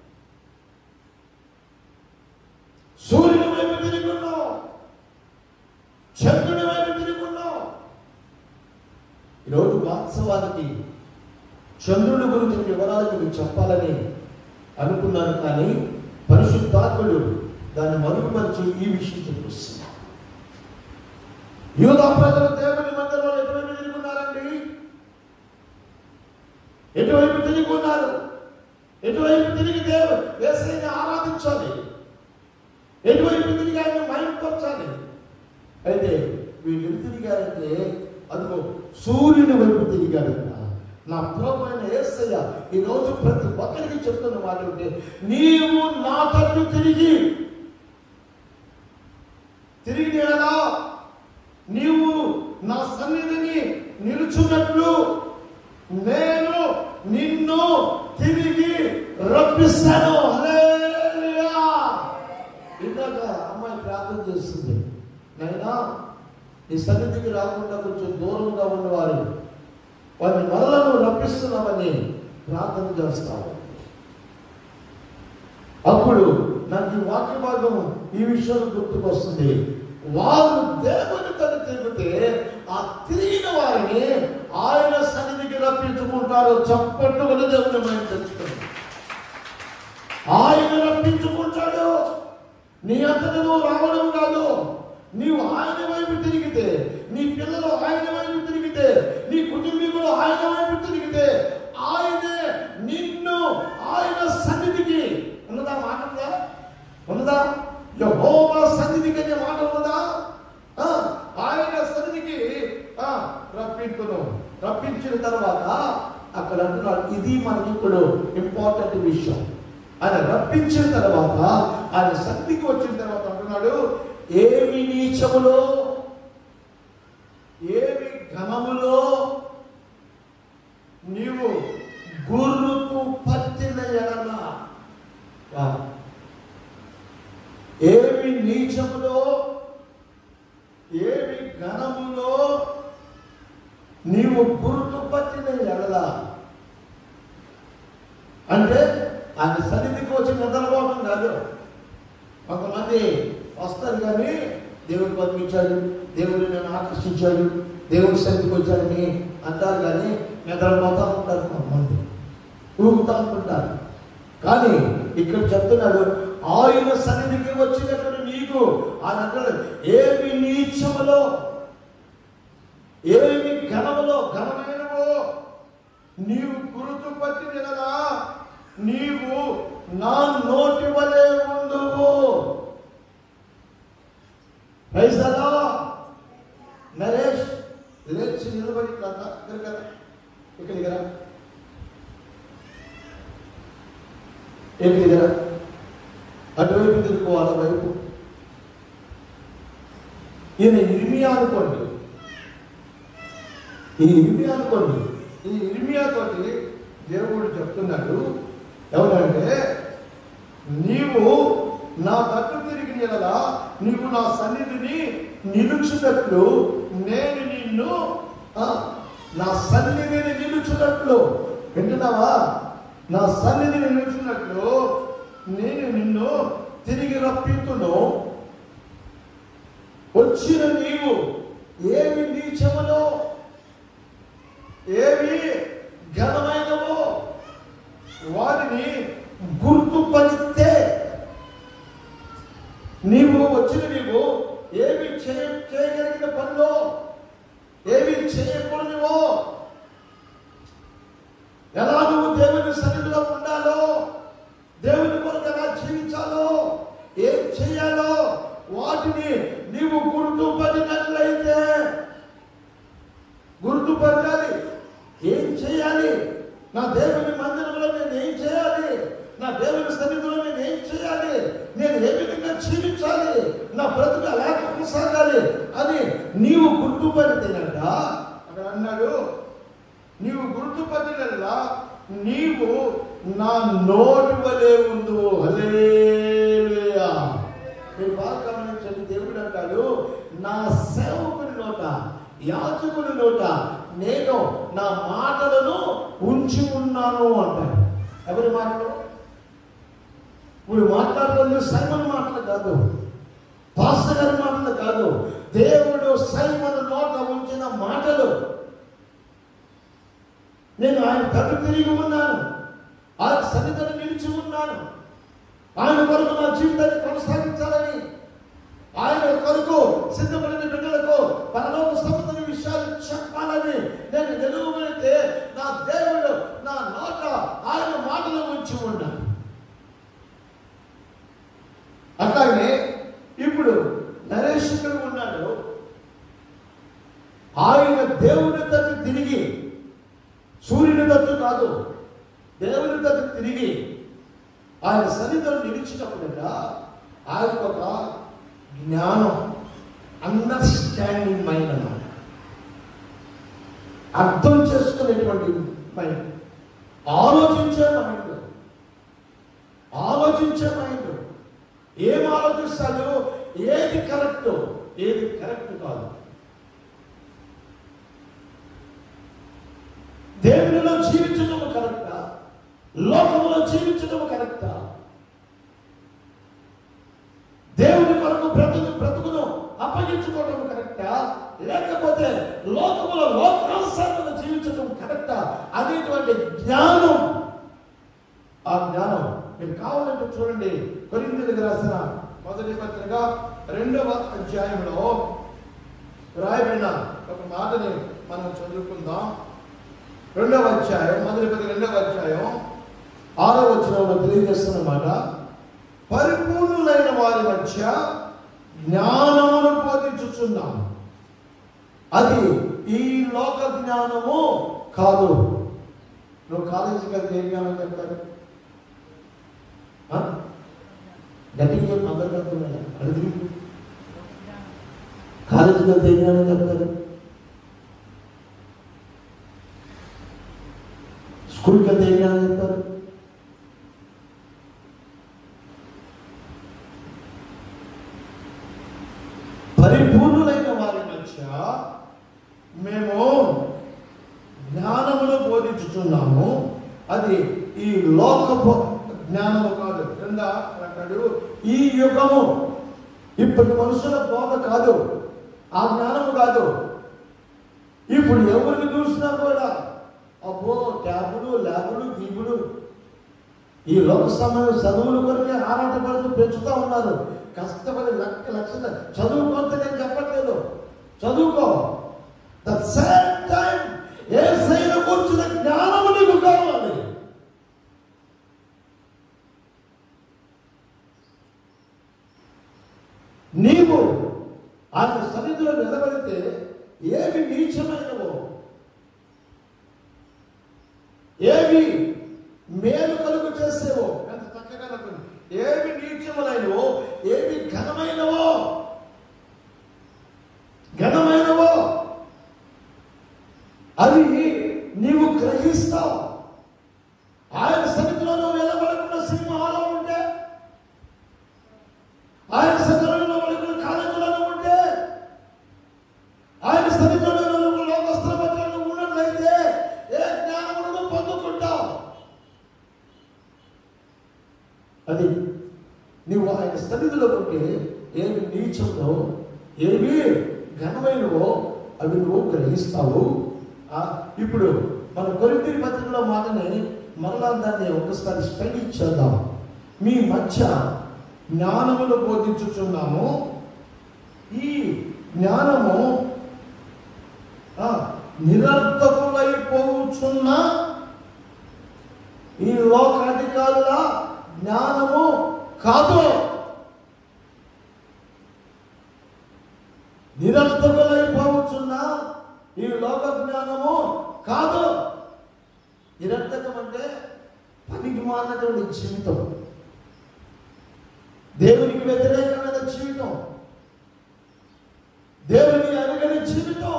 సూర్యుని వైపు తిరిగి ఉన్నావు చంద్రుని వైపు తిరిగి ఉన్నావు ఈరోజు వాస్తవానికి చంద్రుని గురించి వివరాలు మీకు చెప్పాలని అనుకున్నాను కానీ పరిశుద్ధాత్ముడు దాన్ని మరుగుపరిచి ఈ విషయం చెప్పిస్తున్నాడు యూదా ప్రజలు దేవుని మందిరంలో ఎటువైపు తిరుగున్నారండి ఎటువైపు తిరిగి ఉన్నారు ఎటువైపు తిరిగి దేవు వేసైని ఆరాధించాలి ఎటువైపు తిరిగి ఆయన మైంపరచాలి అయితే వీళ్ళు తిరిగారంటే అదిగో సూర్యుని వైపు తిరిగారంట నా ప్రభు అయిన యేసయ్య ఈ రోజు ప్రతి ఒక్కరికి చెప్తున్న మాట ఏంటి నీవు నా తట్టు తిరిగి తిరిగి ఎలా నీవు నా సన్నిధిని నిలుచున్నట్లు నేను నిన్ను తిరిగి రప్పిస్తాను హల్లెలూయా ఇందాక అమ్మాయి ప్రార్థన చేస్తుంది నైనా నీ సన్నిధికి రాకుండా కొంచెం దూరంగా ఉన్నవారు వారిని మరలను రప్పిస్తున్నామని ప్రార్థన చేస్తావు అప్పుడు నాకు ఈ వాక్య భాగం ఈ విషయం గుర్తుకొస్తుంది వారు దేవుని తను తిరిగితే ఆ తిరిగిన వారిని ఆయన సన్నిధికి రప్పించుకుంటారు చప్పట్లు వల్ల దేవుని మనం తెచ్చుకోండి ఆయన రప్పించుకుంటాడు నీ అంతట నువ్వు రావడం కాదు నీవు ఆయన వైపు తిరిగితే నీ పిల్లలు ఆయన వైపు తిరిగితే నీ కుటుంబీకులు ఆయన వైపు తిరిగితే ఆయనే నిన్ను ఆయన సన్నిధికి ఉన్నదా మాట ఉందా ఉన్నదా యెహోవా సన్నిధికి అనే మాట ఉన్నదా ఆ, ఆయన సన్నిధికి ఆ, రప్పించును రప్పించిన తర్వాత అక్కడ అంటున్నాడు ఇది మనకి ఇప్పుడు ఇంపార్టెంట్ విషయం ఆయన రప్పించిన తర్వాత ఆయన సన్నిధికి వచ్చిన తర్వాత అంటున్నాడు ఏమి నీచములో ఏమి ఘనములో నీవు గుర్రుకు పట్టిన ఎడల వా. ఏమి నీచములో ఏమి ఘనములో నీవు గుర్తు పట్టిన ఎడల అంటే ఆయన సన్నిధికి వచ్చి నిద్రపోవడం కాదు కొంతమంది వస్తారు కానీ దేవుడు పంపించాడు దేవుడు నేను ఆకర్షించాడు దేవుడు సన్నిధికి వచ్చాడని అంటారు కానీ నిద్రపోతా ఉంటారు కొంతమంది ఊగుతా ఉంటుంటారు కానీ ఇక్కడ చెప్తున్నాడు ఆయన సన్నిధికి వచ్చినప్పుడు నీకు ఆయన అంటాడు ఏమి నీచములో ఏమి ఘనములో ఘనమైనవో నీవు గురుతు పట్టిన కదా నీవు నా నోటి వలె ఉండువు పైసలా నరేష్ లేచి నిలబడి కదా ఇక్కడ కదా ఇక్కడికి రా ఇక్కడికి రా అటువైపు తిరుగుకోవాలి వైపు ఈయన ఇర్మియా అనుకోండి ఈ ఇర్మియా అనుకోండి ఈ ఇర్మియా తోటి దేవుడు చెప్తున్నాడు ఎవరంటే నీవు నా తట్టు తిరిగిన ఎడల నీవు నా సన్నిధిని నిలుచున్నట్లు నేను నిన్ను ఆ, నా సన్నిధిని నిలుచున్నట్లు వింటున్నావా నా సన్నిధిని నిలుచున్నట్లు నేను నిన్ను తిరిగి రప్పితును వచ్చిన నీవు ఏమి నీచములో ఏవి ఘనమైనవో వారిని గుర్తుపడితే నీవు వచ్చిన నీవు ఏమి చేయ చేయగలిగిన పనిలో ఏమి చేయకూడనివో ఎలా నువ్వు దేవుని సన్నిధిలో ఉండాలో దేవుని కొరకు ఎలా జీవించాలో ఏం చేయాలో వాటిని నీవు గుర్తుపడినట్లయితే గుర్తుపరచాలి ఏం చేయాలి నా దేవుని మందిరంలో నేను ఏం చేయాలి నా దేవుని సన్నిధిలో నేను ఏం చేయాలి నేను ఏ విధంగా జీవించాలి నా బ్రతుకు ఎలా కొనసాగాలి అని నీవు గుర్తుపడితేనట అక్కడ అన్నాడు నీవు గుర్తుపట్టినలా నీవు నా నోటి వలె ఉండు హల్లెలూయా మీరు బాగా గమనించండి దేవుడు అంటాడు నా సేవకుని నోట యాజకుని నోట నేను నా మాటలను ఉంచి ఉన్నాను అంటాడు ఎవరి మాటలు ఇప్పుడు మాట్లాడుతుంది సైమన్ మాటలు కాదు పాస్టర్ గారి మాటలు కాదు దేవుడు సైమన్ నోట ఉంచిన మాటలు నేను ఆయన కళ్ళు తిరిగి ఉన్నాను ఆయన సన్నిధిని నిలిచి ఉన్నాను ఆయన కొరకు నా జీవితాన్ని కొనసాగించాలని ఆయన కొరకు సిద్ధపడిన బిడ్డలకు పరమ ఆయన దేవుని తట్టు తిరిగి సూర్యుని తట్టు కాదు దేవుని తట్టు తిరిగి ఆయన సన్నిధిలో నిలిచినప్పుడట ఆయనకు ఒక జ్ఞానం అండర్స్టాండింగ్ మైండ్ అన్నమాట అర్థం చేసుకునేటువంటి మైండ్ ఆలోచించే మైండ్ ఆలోచించే మైండ్ ఏం ఆలోచిస్తాడు ఏది కరెక్ట్ ఏది కరెక్ట్ కాదు దేవునిలో జీవించడం కరెక్టా లోకంలో జీవించడం కరెక్టా దేవుని కొరకు బ్రతుకు బ్రతుకును అప్పగించుకోవడం కరెక్టా లేకపోతే లోకములో లోకానుసారంగా జీవించడం కరెక్టా అనేటువంటి జ్ఞానం ఆ జ్ఞానం మీరు కావాలంటే చూడండి కొరింథీయులకు రాసిన మొదటి పత్రిక రెండవ అధ్యాయంలో రాయబడిన ఒక మాటని మనం చదువుకుందాం రెండవ అధ్యాయం మొదటి పత్రిక రెండవ అధ్యాయం ఆరో వచనంలో తెలియజేస్తున్న మాట పరిపూర్ణులైన వారి మధ్య జ్ఞానమును బోధించుచున్నాం అది ఈ లోక జ్ఞానము కాదు నువ్వు కాలేజీకి వెళ్తే ఏం జ్ఞానం చెప్తారు ఆ? గట్టిగా చెప్పి అందరు చెప్తున్నాడు అడిగి కాలేజీకి వెళ్తే ఏం జ్ఞానం చెప్తారు స్కూల్కి వెళ్తే ఏం జ్ఞానం చెప్తారు పరిపూర్ణులైన వారి మధ్య మేము జ్ఞానమును బోధించుచున్నాము అది ఈ లోకపు జ్ఞానము కాదు క్రింద అంటాడు ఈ యుగము ఇప్పటి మనుషుల బోధ కాదు ఆ జ్ఞానము కాదు ఇప్పుడు ఎవరిని చూసినా కూడా అబ్బో ట్యాబులు ల్యాబులు గీబులు ఈ లోక సమయం చదువుల కొరకే ఆరాటపడుతూ పెంచుతూ ఉన్నారు కష్టపడి లక్ష లక్షల చదువుకోతే నేను చెప్పట్లేదు చదువుకో ద సేమ్ టైం ఏ శైల కూర్చున్న జ్ఞానము నీకు కావాలి నీవు ఆయన సన్నిధిలో నిలబడితే ఏమి నీచమైనవో ఏమి మేలు కలుగు చేసేవో ఎంత చక్కగా అనుకుంది ఏమి నీచములైనవో ఏమి ఘనమైనవో ఘనమైనవో అవి నీవు గ్రహిస్తావు ఆయన సన్నిధిలో నువ్వు నిలబడకుండా సింహాలో ఉంటే ఆయన సన్నిధిలో నిలబడకుండా కాలేజీలో ఉంటే ఆయన సన్నిధిలో నువ్వు లోకస్తుల మధ్య నువ్వు ఉన్నట్లయితే ఏ జ్ఞానమును నువ్వు పొందుకుంటావు అది నువ్వు ఆయన సన్నిధిలో ఉంటే ఏమి నీచంలో ఏమి ఘనమైనవో అవి నువ్వు గ్రహిస్తావు ఆ, ఇప్పుడు మన కొరింథీ పత్రికలో మాటని మరలా దాన్ని ఒకసారి స్టడీ చేద్దాం మీ మధ్య జ్ఞానములు బోధించుచున్నాము ఈ జ్ఞానము ఆ, నిరర్థకులైపోవచ్చున్న ఈ లోకాధికారుల జ్ఞానము కాదు నిరర్థకులైపోవచ్చున్న ఈ లోక జ్ఞానము కాదు నిరర్థకం అంటే పనికి మారినటువంటి జీవితం దేవునికి వ్యతిరేకమైన జీవితం దేవుని అరగని జీవితం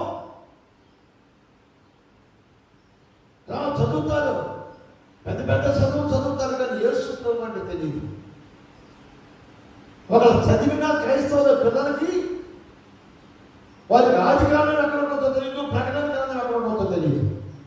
రా చదువుతారు పెద్ద పెద్ద చదువు చదువుతారు కానీ ఏసుకుంటాం అంటే తెలియదు ఒకరు చదివిన క్రైస్తవుల పిల్లలకి వారికి ఆది కాలం ఎక్కడ ఉంటుందో తెలియదు ప్రకటన కాలం ఎక్కడ ఉంటుందో తెలియదు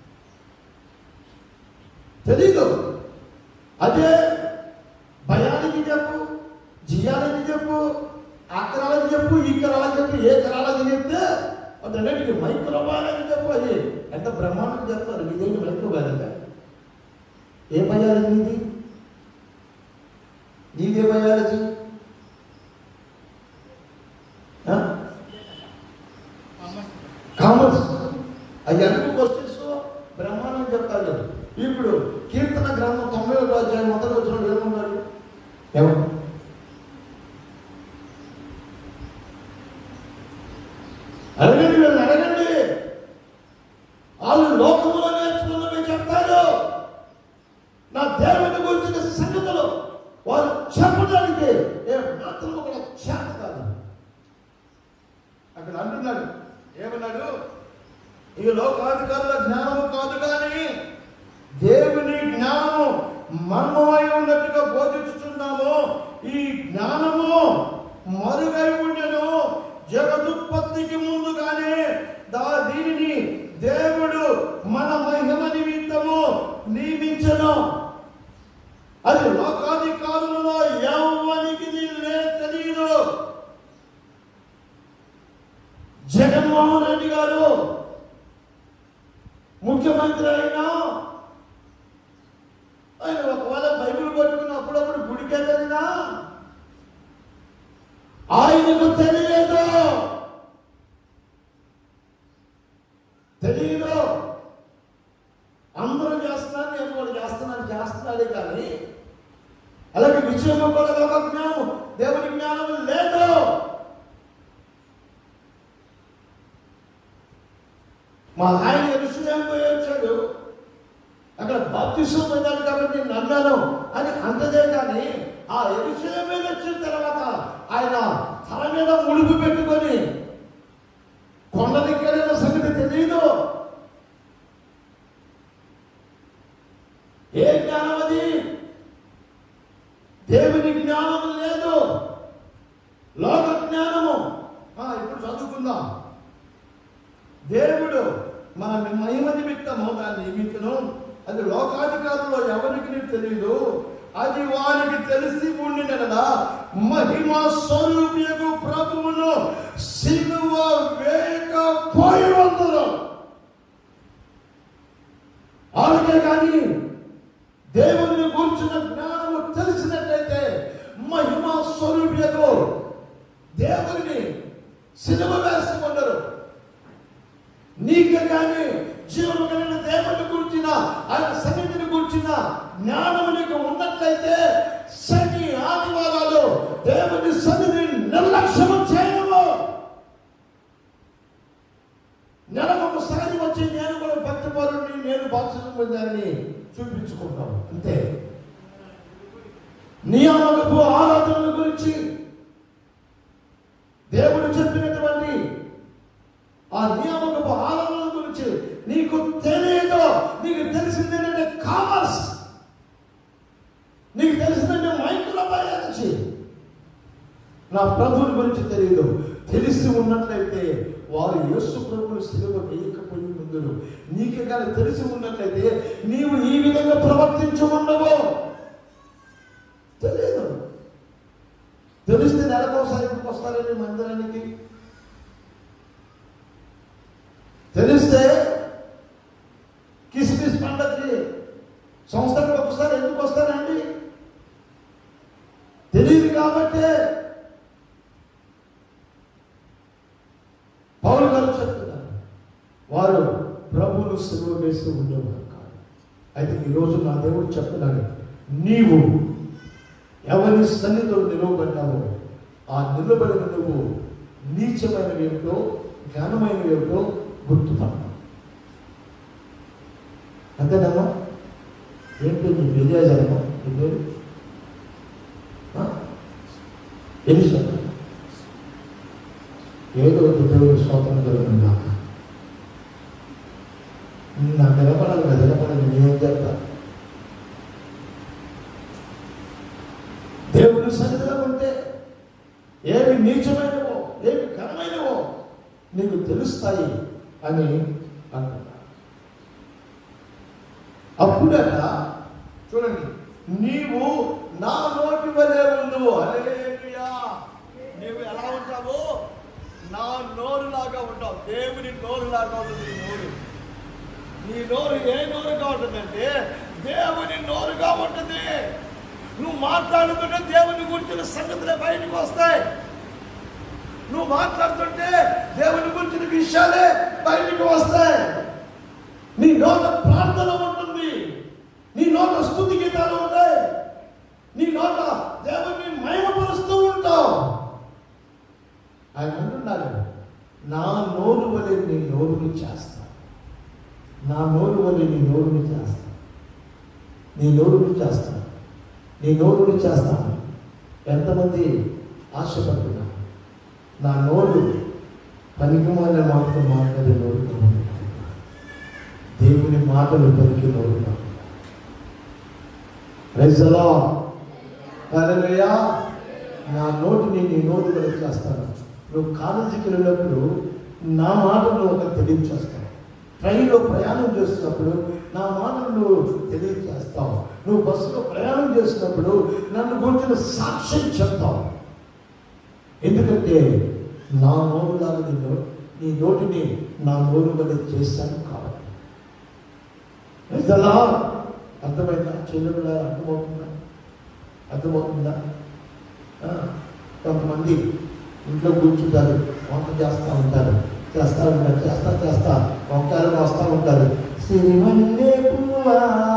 తెలీదు అదే భయానికి చెప్పు జియాలకి చెప్పు ఆ కరాలకి చెప్పు ఈ కరాలకి చెప్పు ఏ కరాలకి చెప్తే అదన్నిటికీ మైక్రోబయాలజీ చెప్పు అది ఎంత బ్రహ్మాండం చెప్తారు ఇదేంటి మైక్రోబయాలజీ ఏ బయాలజీ నీది నీదే బయాలజీ కామర్స్ అవి అన్ని క్వశ్చన్స్ బ్రహ్మాండం చెప్తారు ఇప్పుడు కీర్తన గ్రంథం తొంభై ఒకటో అధ్యాయం మొదటి వచ్చిన ఏమన్నాడు ఎవరు అడగండి వీళ్ళని అడగండి ఏమన్నాడు ఈ లోకాధికారుల జ్ఞానము కాదు కానీ దేవుని జ్ఞానము మర్మమై ఉన్నట్టుగా బోధించుతున్నాము ఈ జ్ఞానము మరుగై ఉండెను జగదుత్పత్తికి ముందుగానే దా దీనిని దేవుడు మన మహిమ నిమిత్తము నియమించను అది లోకాధికారులలో ఎవరికి లే తెలియదు జగన్మోహన్ రెడ్డి గారు ముఖ్యమంత్రి అయినా ఆయన ఒకవేళ బైబిల్ పట్టుకుని అప్పుడప్పుడు గుడికి వెళ్ళినా ఆయనకు తెలియదు తెలియదు అందరూ చేస్తున్నారు నేను కూడా చేస్తున్నాను చేస్తున్నాడే కానీ అలాగే విజయం కూడా లోక జ్ఞానం దేవుని జ్ఞానం లేదు మా ఆయన ఎరుసలేం పోయి వచ్చాడు అక్కడ బాప్తిసం పొందాడు కాబట్టి నేను నమ్మాను అని అంతదే కానీ ఆ ఎరుసలేం మీద వచ్చిన తర్వాత ఆయన తల మీద ముడుపు పెట్టుకొని కొండలకి వెళ్ళిన సంగతి తెలియదు ఏ జ్ఞానం అది దేవుని జ్ఞానం లేదు లోక జ్ఞానము ఆ, ఇప్పుడు చదువుకుందాం దేవుడు మన మహిమ నిమిత్తము దాన్ని నియమించను అది లోకాధికారుల్లో ఎవరికి తెలియదు అది వారికి తెలిసి ఉండినదా మహిమ స్వరూపియకు ప్రభువును సిలువ వేయకపోయి వందరు వాళ్ళకే కానీ దేవుని గురించిన జ్ఞానము తెలిసినట్లయితే మహిమ స్వరూపియకు దేవుని సిలువ వేసి ఉండరు నీకే కానీ జీవము కలిగిన దేవుని గురించిన ఆయన సన్నిధిని గురించిన జ్ఞానం నీకు ఉన్నట్లయితే శని ఆదివారాలు దేవుని సన్నిధిని నిర్లక్ష్యం చేయము నెలకు ఒకసారి వచ్చి నేను కూడా భక్తి పరుని నేను బాప్తిజం పొందానని చూపించుకుంటాం అంతే నియామకపు ఆరాధనల గురించి దేవుడు చెప్పినటువంటి ఆ నియామకపు ఆరాధనల గురించి నీకు తెలియదు నీకు తెలిసింది ఏంటంటే కామర్స్ నీకు తెలిసిందంటే మైక్రో బయాలజీ నా ప్రభువుని గురించి తెలియదు తెలిసి ఉన్నట్లయితే వారు యేసు ప్రభువుని సిలువ వేయకపోయి ముందురు నీకే కానీ తెలిసి ఉన్నట్లయితే నీవు ఈ విధంగా ప్రవర్తించి ఉండవు తెలియదు తెలిస్తే నెలకోసారి ఎందుకు వస్తారండి మందిరానికి తెలిస్తే కిస్మిస్ పండగకి సంవత్సరానికి ఒకసారి ఎందుకు వస్తారండి తెలియదు కాబట్టే పౌరు గారు చెప్తున్నారు వారు ప్రభువును సెలవు వేస్తూ ఉండేవారు కాదు అయితే ఈరోజు నా దేవుడు చెప్తున్నాడు నీవు ఎవరి సన్నిధిలో నిలవబడ్డావో ఆ నిలబడిన నువ్వు నీచమైనవి ఏమిటో జ్ఞానమైనవి ఏమిటో గుర్తుపడతావు అంతేనమ్మా ఏంటి నీ విజయజనమా నీ పేరు ఆ? ఎలిషా ఏదో ఒక దేవుని స్వాతం కలిగిన నాకు నాకు నిలబడాలి కదా నిలబడాలి నేనేం చెప్తా దేవుని సన్నిధిలో ఉంటే ఏమి నీచమైనవో ఏమి ఘనమైనవో నీకు తెలుస్తాయి అని అంటున్నా అప్పుడట చూడండి నీవు నా నోటి వలె ఉండు హల్లెలూయా నీవు ఎలా ఉంటావు నా నోరు లాగా ఉంటావు దేవుని నోరు లాగా ఉంటుంది నీ నోరు నీ నోరు ఏ నోరుగా ఉంటుందంటే దేవుని నోరుగా ఉంటుంది నువ్వు మాట్లాడుతుంటే దేవుని గురించిన సంగతులే బయటకు వస్తాయి నువ్వు మాట్లాడుతుంటే దేవుని గురించిన విషయాలే బయటకు వస్తాయి నీ నోట ప్రార్థన ఉంటుంది నీ నోట స్థుతి గీతాలు ఉంటాయి నీ నోట దేవుని మహిమపరుస్తూ ఉంటావు ఆయన అంటున్నాడు నా నోరు వలె నీ నోరుని చేస్తా నా నోరు వలె నీ నోరుని చేస్తా నీ నోరుని చేస్తా నీ నోరుని చేస్తాను ఎంతమంది ఆశపడుతున్నారు నా నోరు పనికిమాల మాటలు మాట్లాడే నోరు కావాలి. దేవుని మాటలు పలికి నోరు కావాలి. Praise the Lord. హల్లెలూయా. నా నోటిని నీ నోటి వరకు చేస్తాను నువ్వు కాలేజీకి వెళ్ళినప్పుడు నా మాటలు ఒక తెలియచేస్తావు ట్రైన్లో ప్రయాణం చేస్తున్నప్పుడు నా మాటలు నువ్వు తెలియచేస్తావు నువ్వు బస్సులో ప్రయాణం చేస్తున్నప్పుడు నన్ను గురించిన సాక్ష్యం చెప్తావు ఎందుకంటే నా నోరులాగా నిన్ను నీ నోటిని నా నోరు వల్ల చేశాను కాబట్టి నిజలా అర్థమైందా చెల్లెలుగా అర్థమవుతుందా అర్థమవుతుందా ఆ, కొంతమంది ఇంట్లో కూర్చుంటారు వంట చేస్తూ ఉంటారు చేస్తా ఉంటారు చేస్తా చేస్తా వంకాయలు వస్తూ ఉంటారు సిరిమల్లె పువ్వా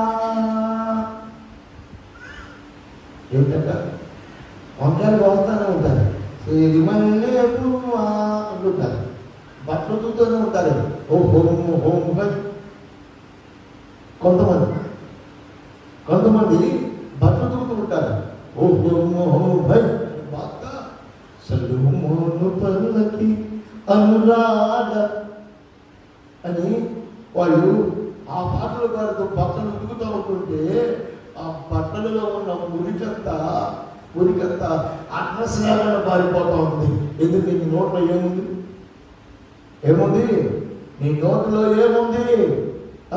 ఏమిటంట వంకాయలు వస్తానే ఉంటారు సిరిమల్లె పువ్వా అంటుంటారు బట్టలు చూస్తూనే ఉంటారు ఓ హోమ్ హోమ్ హోమ్ కొంతమంది కొంతమంది బట్టలు తూగుతూ ఉంటారు ఓ హోమ్ హోమ్ భై బాగా సలుమోను పనులకి అనురాగ అని వాళ్ళు ఆ పాటలు గారితో బట్టలు ఉతుకుతూ ఉంటుంటే ఆ బట్టలలో ఉన్న మురికంతా మురికంతా అట్రశ్రావణ పారిపోతూ ఉంది ఎందుకు నీ నోట్లో ఏముంది ఏముంది నీ నోట్లో ఏముంది ఆ?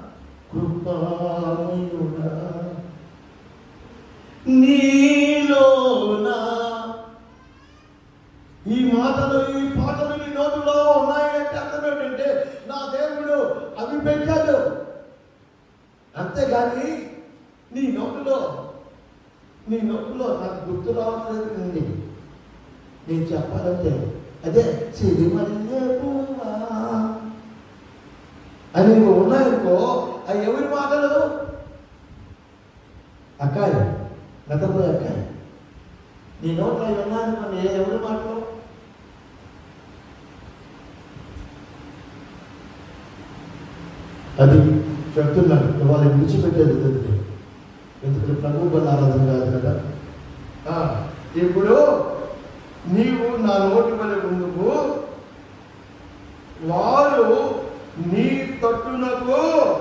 కృపామయుడా నీలోనా ఈ మాటలు ఈ పాటలు నీ నోటిలో ఉన్నాయంటే అర్థం ఏంటంటే నా దేవుడు అవి పెట్టాడు అంతేగాని నీ నోటిలో నీ నోటిలో నాకు గుర్తు రావట్లేదు ఉంది నేను చెప్పాలంటే అదే సిరిమల్లె పువ్వా అని నువ్వు ఉన్నాయనుకో అవి ఎవరి మాటలు అక్కాయి గతంలో అక్కాయి నీ నోట్లో అవి ఉన్నాయనుకోండి ఏ ఎవరి మాటలు అది చెప్తున్నాను ఇవాళ విడిచిపెట్టేది తెలియదు ఎందుకంటే ప్రభు బల ఆరాధన కాదు కదా ఆ, ఇప్పుడు నీవు నా నోటి వల్ల ముందుకు వారు నీ తట్టునకు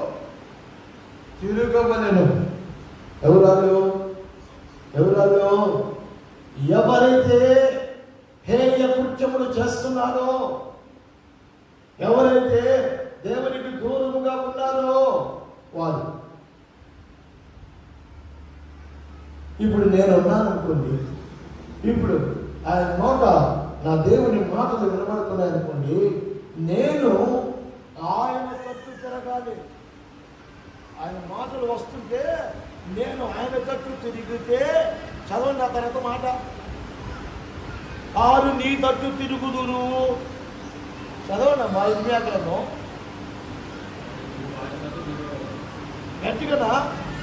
తిరగవలెను ఎవరాలు ఎవరాలు ఎవరైతే హేయ కృత్యములు చేస్తున్నారో ఎవరైతే దేవునికి దూరముగా ఉన్నారో వారు ఇప్పుడు నేను ఉన్నాను అనుకోండి ఇప్పుడు ఆయన నోట నా దేవుని మాటలు వినబడుతున్నాయి అనుకోండి నేను ఆయన తట్టు తిరగాలి ఆయన మాటలు వస్తుంటే నేను ఆయన తట్టు తిరిగితే చదవండి ఆ తర్వాత మాట ఆరు నీ తట్టు తిరుగుదురు చదవండి మా ఇన్యాగ్రంలో గట్టిగా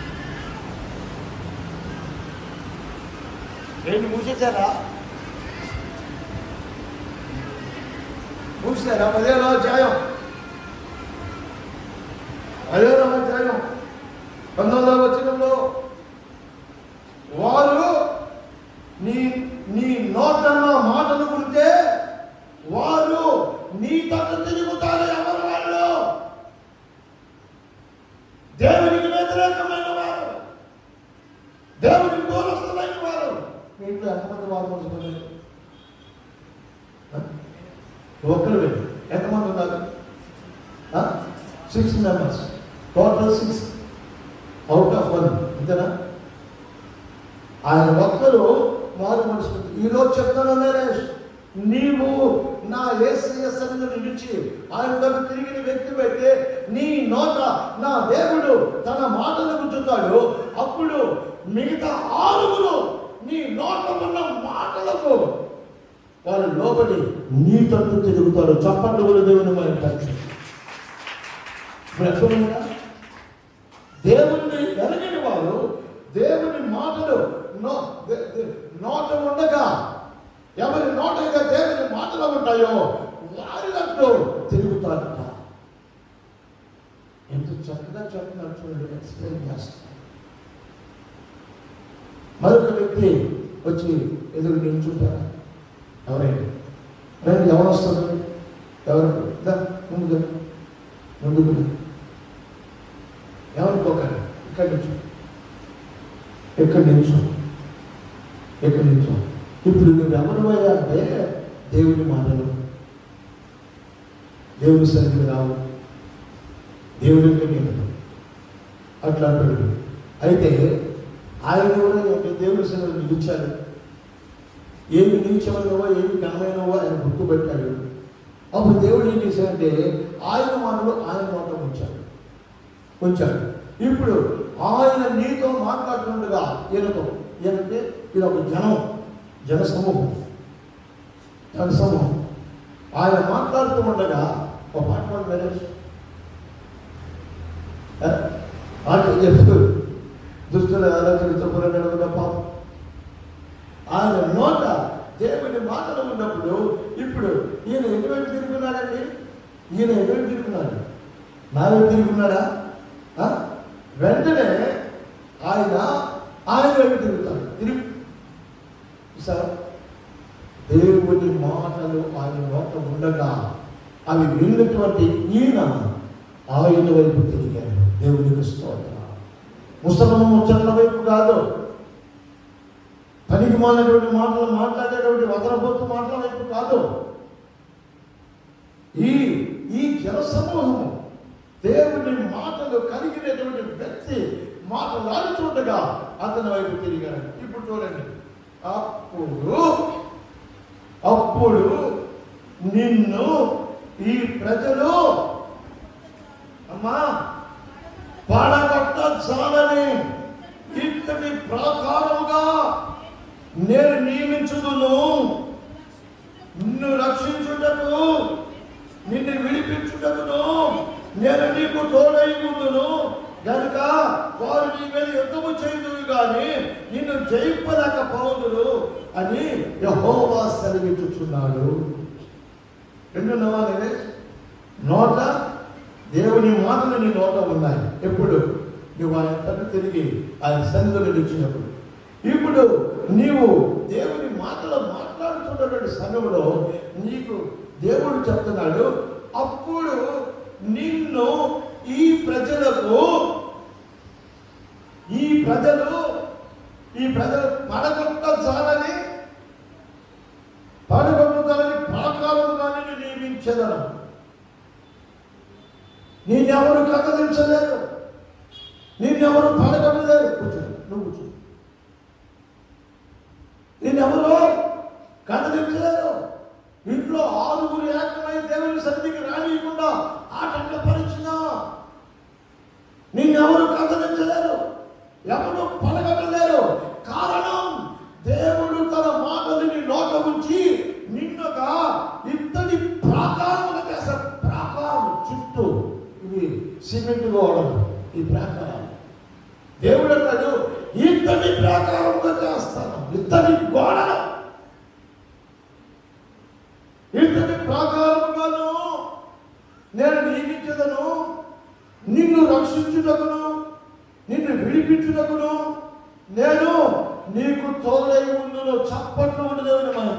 రెండు మూసేశారా మూసారా పదిహేను అధ్యాయం పదిహేను అధ్యాయం పంతొమ్మిదవ వచనంలో వారు నీ నీ నోటన్న మాటలు ఉంటే వారు నీ తట్టు తిరుగుతారు ఎవరు వాళ్ళు దేవునికి వ్యతిరేకమైన వారు దేవునికి దూరస్తులైన వారు మీ ఇంట్లో ఎంతమంది వారు మనుషులు ఒక్కరు ఎంతమంది ఉన్నారు six members total six out of one అంతేనా ఆయన ఒక్కరు మారు మనసు ఈరోజు చెప్తాను నరేష్ నీవు నా ఏసీఎస్ సన్నిధిని నిలిచి ఆయన దగ్గర తిరిగిన వ్యక్తి అయితే నీ నోట నా దేవుడు తన మాటలు గుర్చుతాడు అప్పుడు మిగతా ఆరుగురు నీ నోట ఉన్న మాటలకు వాళ్ళు లోబడి నీ తట్టు తిరుగుతాడు చప్పట్లు కూడా దేవుని మన పక్షం ఇప్పుడు ఎట్లా దేవుణ్ణి ఎరగని వారు దేవుని మాటలు నో దే- దే- నోట ఉండగా ఎవరి నోట అయితే దేవుని మాటలు ఉంటాయో వారినట్టు తిరుగుతారట ఎంత చక్కగా చెప్తున్నారు చూడండి ఎక్స్ప్లెయిన్ చేస్తాను మరొక వ్యక్తి వచ్చి ఎదురు నిల్చుంటారా ఎవరైనా రండి ఎవరు వస్తారు ఎవరు దా, ముందుగా ముందుకు ఏమనుకోకండి ఇక్కడి నుంచి ఎక్కడి నుంచో ఎక్కడి నుంచో ఇప్పుడు నువ్వు ఎవరు అంటే దేవుని మాటలు దేవుని సన్నిధి రావు దేవుని నేను అట్లా అంటాడు అయితే ఆయన కూడా ఒక దేవుని సన్నిధి నిలిచాడు ఏమి నీచమైనవో ఏమి ఘనమైనవో ఆయన గుర్తుపెట్టాడు అప్పుడు దేవుడు ఏం చేశాడంటే ఆయన మాటలు ఆయన మాట ఉంచాడు ఉంచాడు ఇప్పుడు ఆయన నీతో మాట్లాడుతుండగా ఈయనతో ఈయనంటే ఇది ఒక జనం జన సమూహం జన సమూహం ఆయన మాట్లాడుతూ ఉండగా ఒక పాట పాడు పాట చెప్తూ దుష్టుల ఆలోచనతో పురగలగా పాపం ఆయన నోట దేవుని మాటలు ఉన్నప్పుడు ఇప్పుడు ఈయన ఎటువంటి తిరుగున్నాడండి ఈయన ఎటువంటి తిరుగున్నాడు నా వైపు తిరుగున్నాడా ఆ? వెంటనే ఆయన ఆయన వైపు తిరుగుతాడు తిరుగు సార్ దేవుని మాటలు ఆయన నోట ఉండగా అవి విన్నటువంటి ఈయన ఆయన వైపు తిరిగాడు దేవునికి స్తోత్రం ముసలమ్మ ముచ్చట్ల వైపు కాదు పనికి మాలినటువంటి మాటలు మాట్లాడేటువంటి వదలబోతు మాటల వైపు కాదు ఈ ఈ జన సమూహము దేవుని మాటలు కలిగినటువంటి వ్యక్తి మాటలాడుతుండగా అతని వైపు తిరిగాడు ఇప్పుడు చూడండి అప్పుడు అప్పుడు నిన్ను ఈ ప్రజలు అమ్మా పడగొట్ట చాలని ఇత్తడి ప్రాకారముగా నేను నియమించుదును నిన్ను రక్షించుటకు నిన్ను విడిపించుటకును నేను నీకు తోడై ఉండును గనుక వారు నీ మీద యుద్ధము చేయుదురు గాని నిన్ను జయింపలేకపోదురు అని యహోవా సెలవిచ్చుచున్నాడు వింటున్నావా నేనే నోట దేవుని మాటలు నీ నోట ఉన్నాయి ఎప్పుడు నువ్వు ఆయన తట్టు తిరిగి ఆయన సన్నిధిలో నిలిచినప్పుడు ఇప్పుడు నీవు దేవుని మాటలు మాట్లాడుతున్నటువంటి సమయంలో నీకు దేవుడు చెప్తున్నాడు అప్పుడు నిన్ను ఈ ప్రజలకు ఈ ప్రజలు ఈ ప్రజలు పడగొట్టజాలని పడగొట్టజాలని ప్రాకారం కానీ నియమించదను నిన్నెవరు కథలించలేరు నిన్నెవరు పడగొట్టలేరు కూర్చో నువ్వు కూర్చో నిన్నెవరు కథలించలేరు ఇంట్లో ఆరుగురు ఏకమై దేవుని సన్నిధికి రానియకుండా ఆటంకపరిచిన నిన్నెవరు కథలించలేరు ఎవరు పడగొట్టలేరు కారణం దేవుడు తన మాటలు నీ నోట ఉంచి నిన్నగా ఇత్తడి ప్రాకారములు చేశారు ప్రాకారం చుట్టూ ఇవి సిమెంట్ గోడలు ఈ ప్రాకారాలు దేవుడు అన్నాడు ఇత్తడి ప్రాకారముగా చేస్తాను ఇత్తడి గోడలు ఇత్తడి ప్రాకారముగాను నేను నియమించదను నిన్ను రక్షించుటకును నిన్ను విడిపించుటకును నేను నీకు తోడై ఉండును చప్పట్లు ఉండదేవని మనం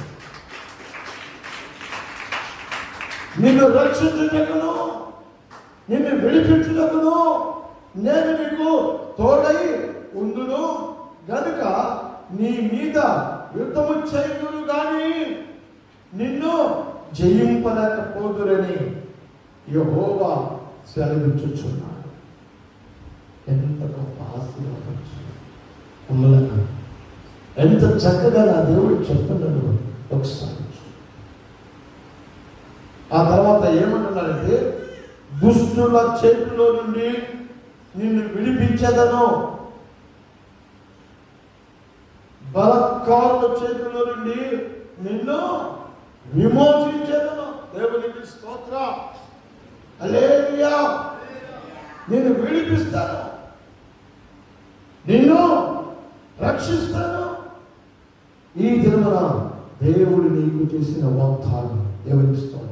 నిన్ను రక్షించుటకును నిన్ను విడిపించుటకును నేను నీకు తోడై ఉండును గనుక నీ మీద యుద్ధము చేయుదురు గాని నిన్ను జయింపలేకపోదురని యహోవా సెలవిచ్చుచున్నాడు ఎంత గొప్ప ఆశీర్వాదం ఉమ్మలన్న ఎంత చక్కగా నా దేవుడు చెప్తున్నాడు ఒకసారి చూడు. ఆ తర్వాత ఏమంటున్నాడంటే దుష్టుల చేతిలో నుండి నిన్ను విడిపించదను బలత్కారుల చేతిలో నుండి నిన్ను విమోచించదను దేవునికి స్తోత్ర హల్లెలూయా నిన్ను విడిపిస్తాను నిన్ను రక్షిస్తాను ఈ దినమున దేవుడు నీకు చేసిన వాగ్దానం దేవునికి స్తోత్రం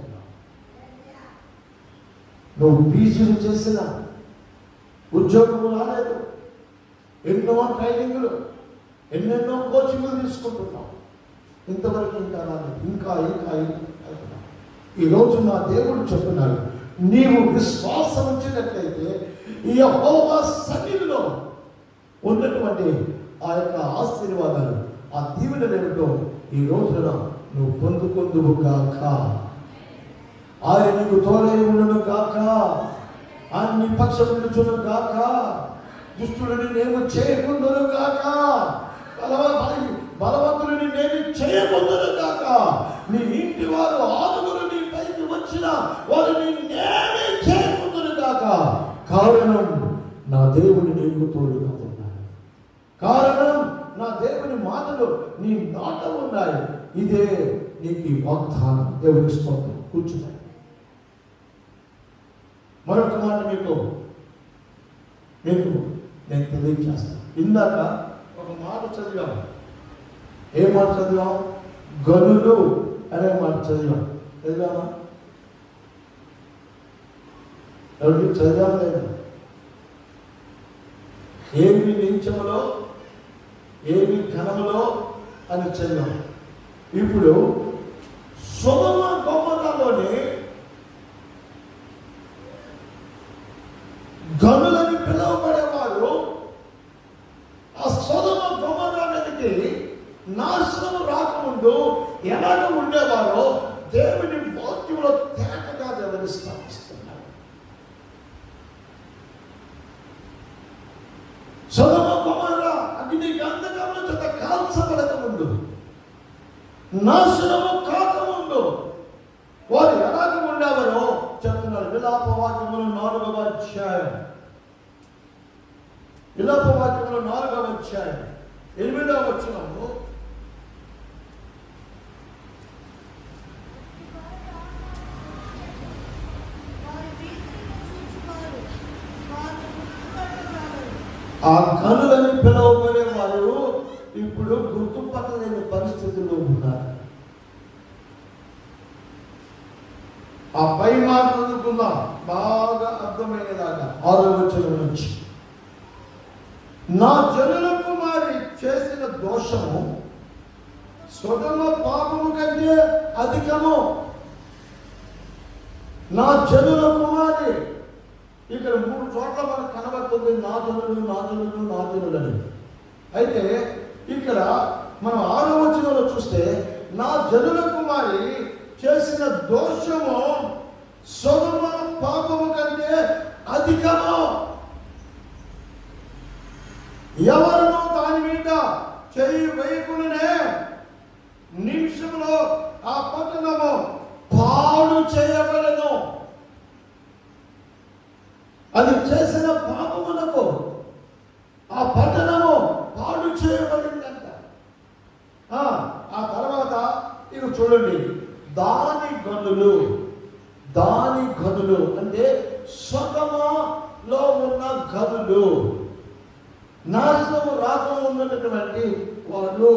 నువ్వు పీజీలు చేసిన ఉద్యోగం రాలేదు ఎన్నో ట్రైనింగ్లు ఎన్నెన్నో కోచింగ్లు తీసుకుంటున్నావు ఇంతవరకు ఇంకా రాలేదు ఇంకా ఇంకా ఇంకా వెళ్తున్నావు. ఈరోజు నా దేవుడు చెప్తున్నాడు నీవు విశ్వాసం ఉంచినట్లయితే ఈ యెహోవా సన్నిధిలో ఉన్నటువంటి ఆ యొక్క ఆశీర్వాదాలు ఆ దీవెనలు ఏమిటో ఈ రోజున నువ్వు పొందుకుందువు గాక ఆయన నీకు తోడై ఉండను గాక ఆయన నీ పక్షం నిలుచును గాక దుష్టుడు నిన్నేమి చేయకుందును గాక బలవ బల- బలవంతుడు నిన్నేమి చేయకుందును గాక నీ ఇంటి వారు ఆదుగురు నీ పైకి వచ్చిన వారు నిన్నేమి చేయకుందును గాక కారణం నా దేవుడు నీకు తోడుగా ఉన్నాడు కారణం నా దేవుని మాటలు నీ నాట ఉన్నాయి ఇదే నీకు ఈ వాగ్దానం దేవుని స్తోత్రం కూర్చున్నాయి మరొక మాట మీకు మీకు నేను తెలియజేస్తాను ఇందాక ఒక మాట చదివాం ఏ మాట చదివాం గనులు అనే మాట చదివాం చదివామా ఎవరికి చదివాం లేదా ఏమి నీచములో ఏమి ఘనములో అని చదివాం ఇప్పుడు సుగమ గొప్పలోని గనులని పిలువబడేవారు ఆ సొదమ గొప్పకి నాశనం రాకముందు ఎలాగ ఉండేవారో దేవుని వాక్యంలో తేటగా వివరిస్తా వస్తున్నారు సొదమ గొప్ప అగ్ని గంధకముల చేత కాల్చబడక ముందు నాశనము కాకముందు వారు ఎలాగ ఉండేవారో చెప్తున్నారు విలాపవాక్యములు నాలుగవ అధ్యాయం విలాపవాక్యములు నాలుగవ అధ్యాయం ఎనిమిదవ వచ్చినము ఆ కనులని పిలువబడే వారు ఇప్పుడు గుర్తుపట్టలేని పరిస్థితుల్లో ఉన్నారు ఆ పై మాట చదువుకుందాం బాగా అర్థమయ్యేలాగా ఆరో వచనం నుంచి నా జనులకు మారి చేసిన దోషము స్వగమ పాపము కంటే అధికము నా జనుల కుమారి ఇక్కడ మూడు చోట్ల మనకు కనబడుతుంది నా జనులు నా జనులు నా జనులని అయితే ఇక్కడ మనం ఆరో వచనంలో చూస్తే నా జనుల కుమారి చేసిన దోషము సొగమ పాపము కంటే అధికము ఎవరును దాని మీద చేయి వేయకుండానే నిమిషంలో ఆ పట్టణము పాడు చేయబడను అది చేసిన పాపమునకు ఆ పట్టణము పాడు చేయబడిందంట ఆ ఆ తర్వాత ఇక చూడండి దాని గనులు దాని గనులు అంటే స్వగమలో ఉన్న గనులు నాశనము రాకుండా ఉన్నటువంటి వారు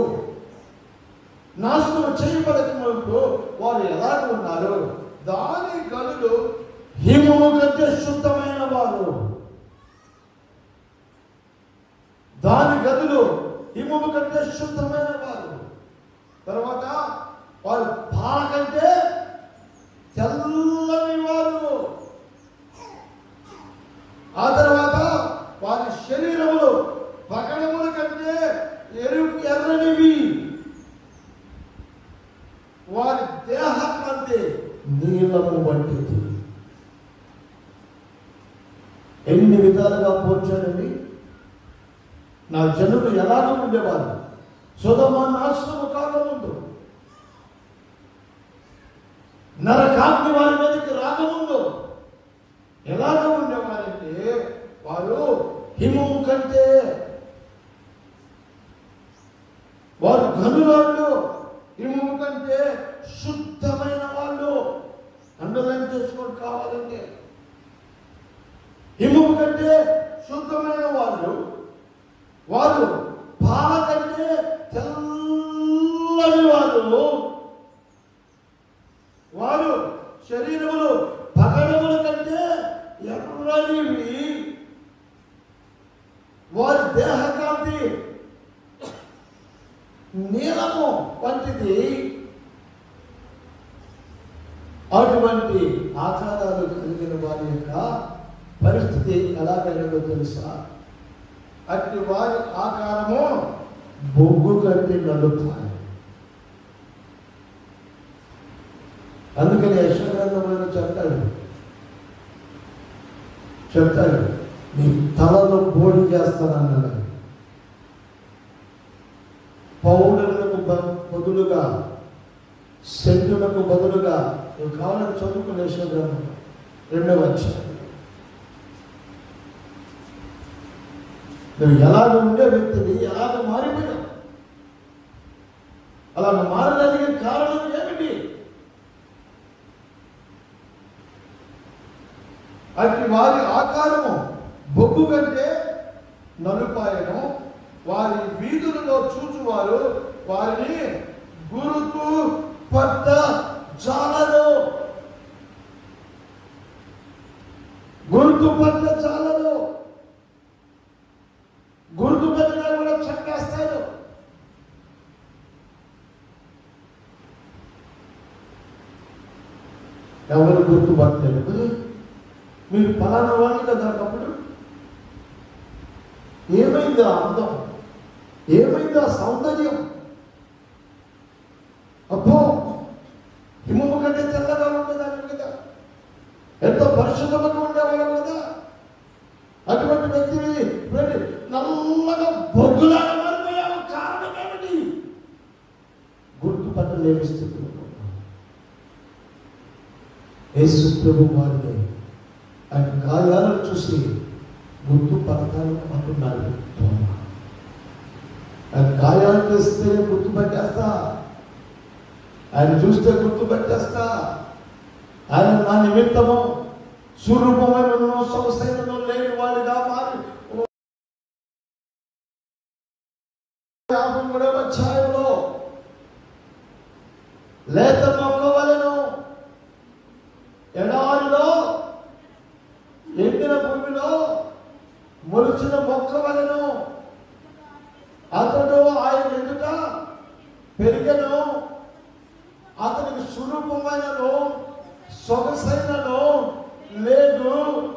నాశనం చేయబడక ముందు వారు ఎలాగ ఉన్నారు దాని గనులు హిమము కంటే శుద్ధమైన వారు దాని గదులు హిమము కంటే శుద్ధమైన వారు తర్వాత వారు పాల కంటే తెల్లని వారు ఆ తర్వాత వారి శరీరములు పగడముల కంటే ఎరుపు ఎర్రనివి వారి దేహ కాంతి నీలము వంటిది ఎన్ని విధాలుగా పోల్చాడండి నా జనులు ఎలాగ ఉండేవారు సుధమ నాశనము కాకముందు నరకాగ్ని వారి మీదకి రాకముందు ఎలాగ ఉండేవారంటే వారు హిమము కంటే వారు గనులాళ్ళు హిమము కంటే శుద్ధమైన వాళ్ళు అండర్లైన్ చేసుకోండి కావాలంటే హిమము కంటే శుద్ధమైన వాళ్ళు వారు పాల కంటే తెల్లని వాళ్ళు వారు శరీరములు పగడముల కంటే ఎర్రనివి వారి దేహకాంతి నీలము వంటిది అటు ఆచారాలు కలిగిన వారి యొక్క పరిస్థితి ఎలాగైనదో తెలుసా అట్టి వారి ఆకారము బొగ్గు కంటే నడుపుతాయి అందుకని యశ్వగ్రంథంలో చెప్తాడు చెప్తాడు నీ తలలో బోడి చేస్తానన్నాడు పౌడర్లకు బ- బదులుగా సెంటులకు బదులుగా నువ్వు కావాలని చదువుకునే యశ్వగ్రంథం రెండవ అధ్యాయం నువ్వు ఎలాగ ఉండే వ్యక్తిని ఎలాగ మారిపోయావు అలాగ మారడానికి కారణం ఏమిటి అట్టి వారి ఆకారము బొగ్గు కంటే నలుపాయను వారి వీధులలో చూచువారు వారిని గురుతు పట్ట చాలదు గుర్తు పట్ట చాలదు గుర్తు పట్టినా కూడా చంపేస్తాడు ఎవరు గుర్తుపట్టలేదు కదా మీరు ఫలానా వాళ్ళు కదా అప్పుడు ఏమైంది ఆ అందం ఏమైంది ఆ సౌందర్యం అబ్బో హిమము కంటే తెల్లగా ఉండేదాన్ని కదా ఎంతో పరిశుద్ధంగా ఉండేవాళ్ళం కదా అటువంటి వ్యక్తిని మరి నల్లగా బొగ్గులాగా మారిపోయావు కారణం ఏమిటి గుర్తుపట్టలేని స్థితిలో ఉన్నావు. యేసు ప్రభు వారిని ఆయన గాయాలను చూసి గుర్తుపడతాను అంటున్నాడు తోమ. ఆయన గాయాలు చేస్తే గుర్తుపట్టేస్తా ఆయన చూస్తే గుర్తుపట్టేస్తా ఆయన నా నిమిత్తము స్వరూపమైన సొగసైనను లేని వాడిగా మారి యాభై మూడవ అధ్యాయంలో లేత మొక్క వలెను ఎడారిలో ఎండిన భూమిలో మొలిచిన మొక్క వలెను అతడు ఆయన ఎదుట పెరిగను అతనికి స్వరూపమైనను సొగసైనను లేదు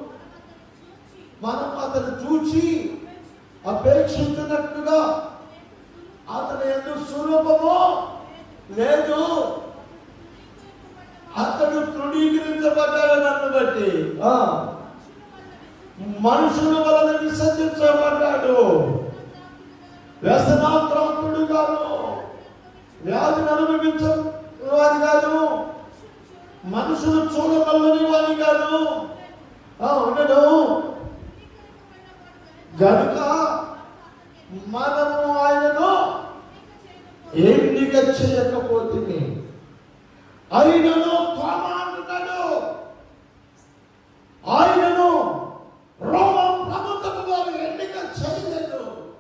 మనం అతను చూచి అపేక్షించినట్టుగా అతని ఎందుకు స్వరూపము లేదు అతడు తృణీకరించబడ్డాడు నన్ను బట్టి ఆ, మనుషుల వలన విసర్జించబడ్డాడు వ్యసనాక్రాంతుడు కాదు వ్యాధిని అనుభవించవాది కాదు మనుషులు చూడగలని వాడి కాదు ఆ, ఉండడు గనుక మనము ఆయనను ఎన్నిక చేయకపోతే ఆయనను త్వమ అంటున్నాడు ఆయనను రోమ ప్రభుత్వము వారు ఎన్నిక చేయలేదు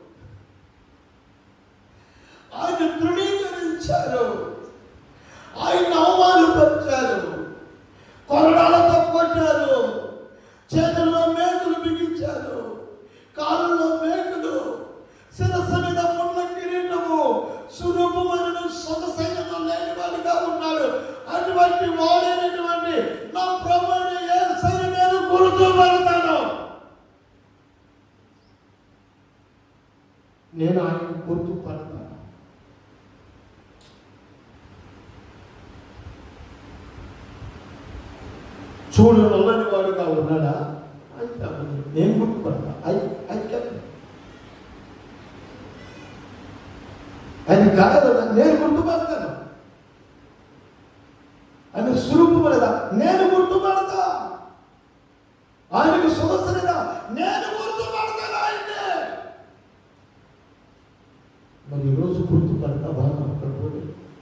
ఆయన తృణీకరించారు ఆయన అవమానపరిచారు కొరడాలతో కొట్టారు చేతుల్లో మేకులు బిగించారు కాళ్ళలో మేకులు శిరస్సు మీద ముళ్ళ కిరీటము సురూపమైన సొగసైనతో లేని వాడిగా ఉన్నాడు అటువంటి వాడైనటువంటి నా ప్రభుని ఏ సరి నేను గుర్తు పెడతాను నేను ఆయన గుర్తు పడతాను చూడు నల్లని వాడుగా ఉన్నాడా అయితే అవును. నేను గుర్తుపడతా ఐ ఐ కెన్ ఆయన కాదు నేను గుర్తుపడతాను ఆయన స్వరూపమలేదా నేను గుర్తుపడతా ఆయనకు సొగసలేదా నేను గుర్తుపడతాను ఆయన్ని మరి ఈరోజు గుర్తుపడతావా నా ప్రభుని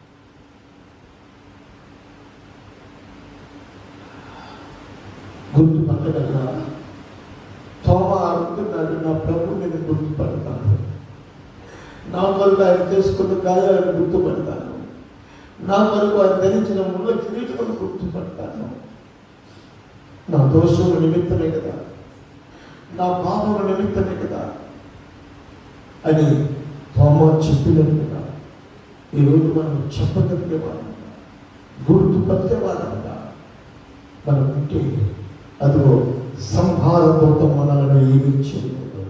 గుర్తుపట్టగలరా తోమ అడుగుతున్నాడు నా ప్రభు నేను గుర్తుపడతాను నా కొరకు ఆయన చేసుకున్న గాయాలను గుర్తుపడతాను నా కొరకు ఆయన ధరించిన ముళ్ళ కిరీటమును గుర్తుపడతాను నా దోషముల నిమిత్తమే కదా నా పాపముల నిమిత్తమే కదా అని తోమ చెప్పినట్టుగా ఈరోజు మనం చెప్పగలిగే వాళ్ళంగా గుర్తుపట్టే వాళ్ళంగా మనం ఉంటే అదిగో సంహారభూతం మనల్ని ఏమి చేయలేదు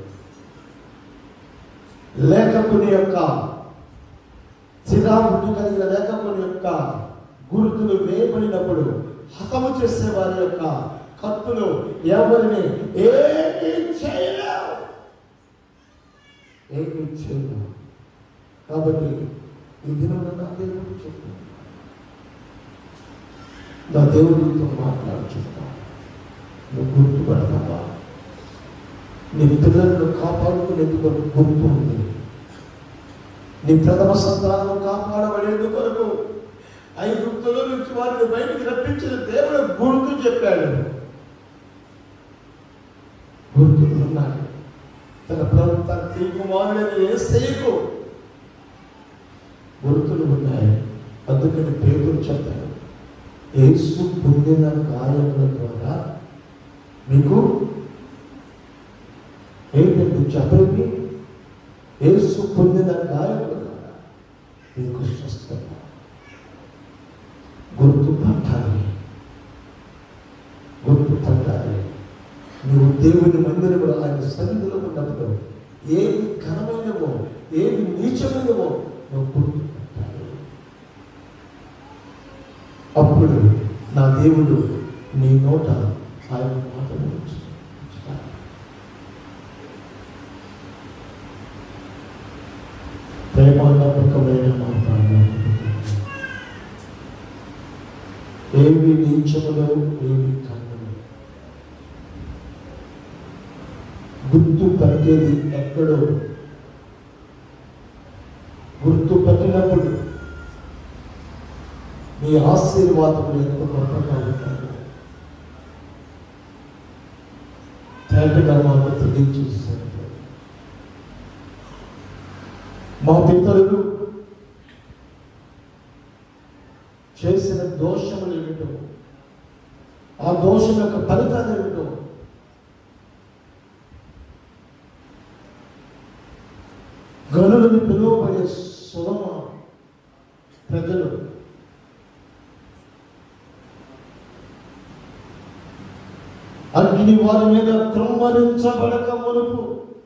లేఖకుని యొక్క చిరాకుడు కలిగిన లేఖకుని యొక్క గుర్తులు వేయబడినప్పుడు హతము చేసే వారి యొక్క కత్తులు ఎవరిని ఏమీ చేయలేవు ఏమీ చేయలేవు కాబట్టి ఈ దినం నా దేవుడు చెప్పు నా దేవుడితో మాట్లాడుచున్నా నువ్వు గుర్తుపడతావా నీ పిల్లలను కాపాడుకునేందుకు ఒక గుర్తు ఉంది నీ ప్రథమ సంతానం కాపాడబడేందుకు కొరకు ఐగుప్తుల నుంచి వారిని బయటికి రప్పించిన దేవుడు గుర్తు చెప్పాడు గుర్తులు ఉన్నాయి తన ప్రభు తన తీ కుమారుడైన ఏసయ్యకు గుర్తులు ఉన్నాయి అందుకని పేదలు చెప్పారు యేసు పొందిన గాయముల ద్వారా మీకు ఏంటంటే చెప్పండి యేసు పొందిన గాయముల ద్వారా మీకు స్వస్థత గుర్తు పట్టాలి గుర్తు పట్టాలి నువ్వు దేవుని మందిరంలో ఆయన సన్నిధిలో ఉన్నప్పుడు ఏది ఘనమైనవో ఏది నీచమైనవో నువ్వు గుర్తు పట్టాలి అప్పుడు నా దేవుడు నీ నోట ఆయన మాటలు ఉంచుతాడు. ప్రేమాత్మకమైన మాట్లాడాలి ఏమి నీచములో ఏమి కన్నులు గుర్తు పట్టేది ఎక్కడో గుర్తు పట్టినప్పుడు మీ ఆశీర్వాదములు ఎంత గొప్పగా ఉంటాయి తేటగా మాకు తెలియజేశారు మా పితరులు చేసిన దోషములు ఏమిటో ఆ దోషం యొక్క ఫలితాలు ఏమిటో గనులను పిలువబడే సులమ ప్రజలు అగ్ని వారి మీద కృమ్మరించబడక మునుపు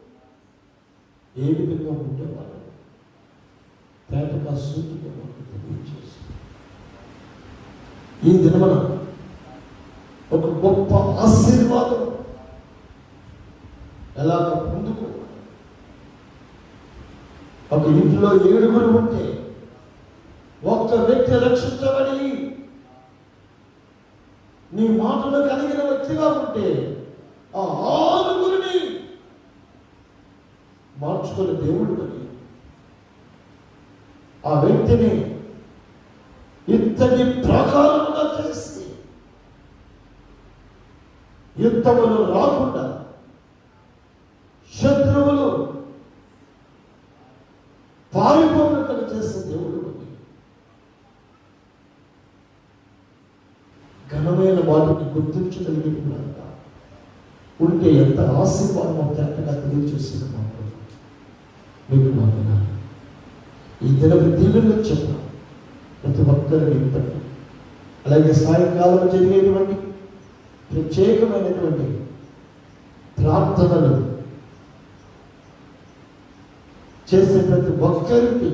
ఏ విధంగా ఉండేవారు తేటగా సూటిగా మాకు తెలియజేసి ఈ దినమన ఒక గొప్ప ఆశీర్వాదం ఎలాగ పొందుకో ఒక ఇంట్లో ఏడుగురు ఉంటే ఒక్క వ్యక్తి రక్షించబడి నీ మాటలు కలిగిన వ్యక్తిగా ఉంటే ఆ ఆరుగురిని మార్చుకుని దేవుడు అని ఆ వ్యక్తిని ఇంతటి ప్రకారముగా చేసి యుద్ధములు రాకుండా శత్రువులు పారిపోయినట్లు చేసే దేవుడు అని ఘనమైన వాటిని గుర్తించగలిగినట్లుగా ఉంటే ఎంత ఆశీర్వాదం అవుతాయంటగా తెలియజేసిన మాట మీకు వందనాలు ఈ దినపు దీవెనలు చెప్పాను ప్రతి ఒక్కరిని ఇవ్వండి అలాగే సాయంకాలం జరిగేటువంటి ప్రత్యేకమైనటువంటి ప్రార్థనలు చేసే ప్రతి ఒక్కరికి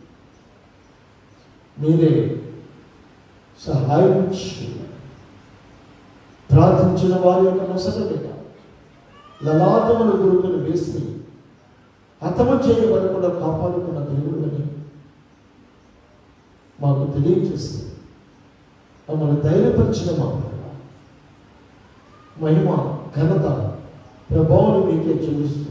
మీరే సహాయం చేయండి. ప్రార్థించిన వారి యొక్క నొసట మీద లలాటముల గురుకులు వేసి హతము చేయబడకుండా కాపాడుకున్న దేవుడు అని మాకు తెలియజేసి మమ్మల్ని ధైర్యపరిచిన మా ప్రభు. మహిమ ఘనత ప్రభావం మీకే చూపిస్తూ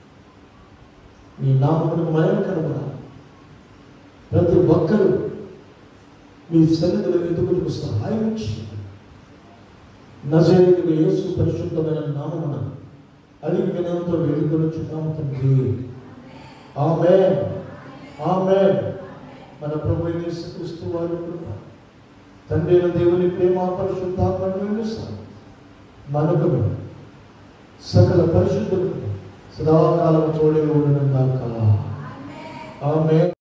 మీ నామములకు మహిమ కనుగొన ప్రతి ఒక్కరూ మీ సన్నిధిలో ఎదుగులకు సహాయం చేయండి నజరేయుడు యేసు పరిశుద్ధమైన నామమున అడిగి వినయంతో వేడుకొనుచున్నాము తండ్రి ఆమె ఆమె మన ప్రభు యేసుక్రీస్తు వారి కృప తండ్రి అయిన దేవుని ప్రేమ పరిశుద్ధాత్మ మనకు సకల పరిశుద్ధులకు సదాకాలం తోడే ఉండడం దాకా ఆమె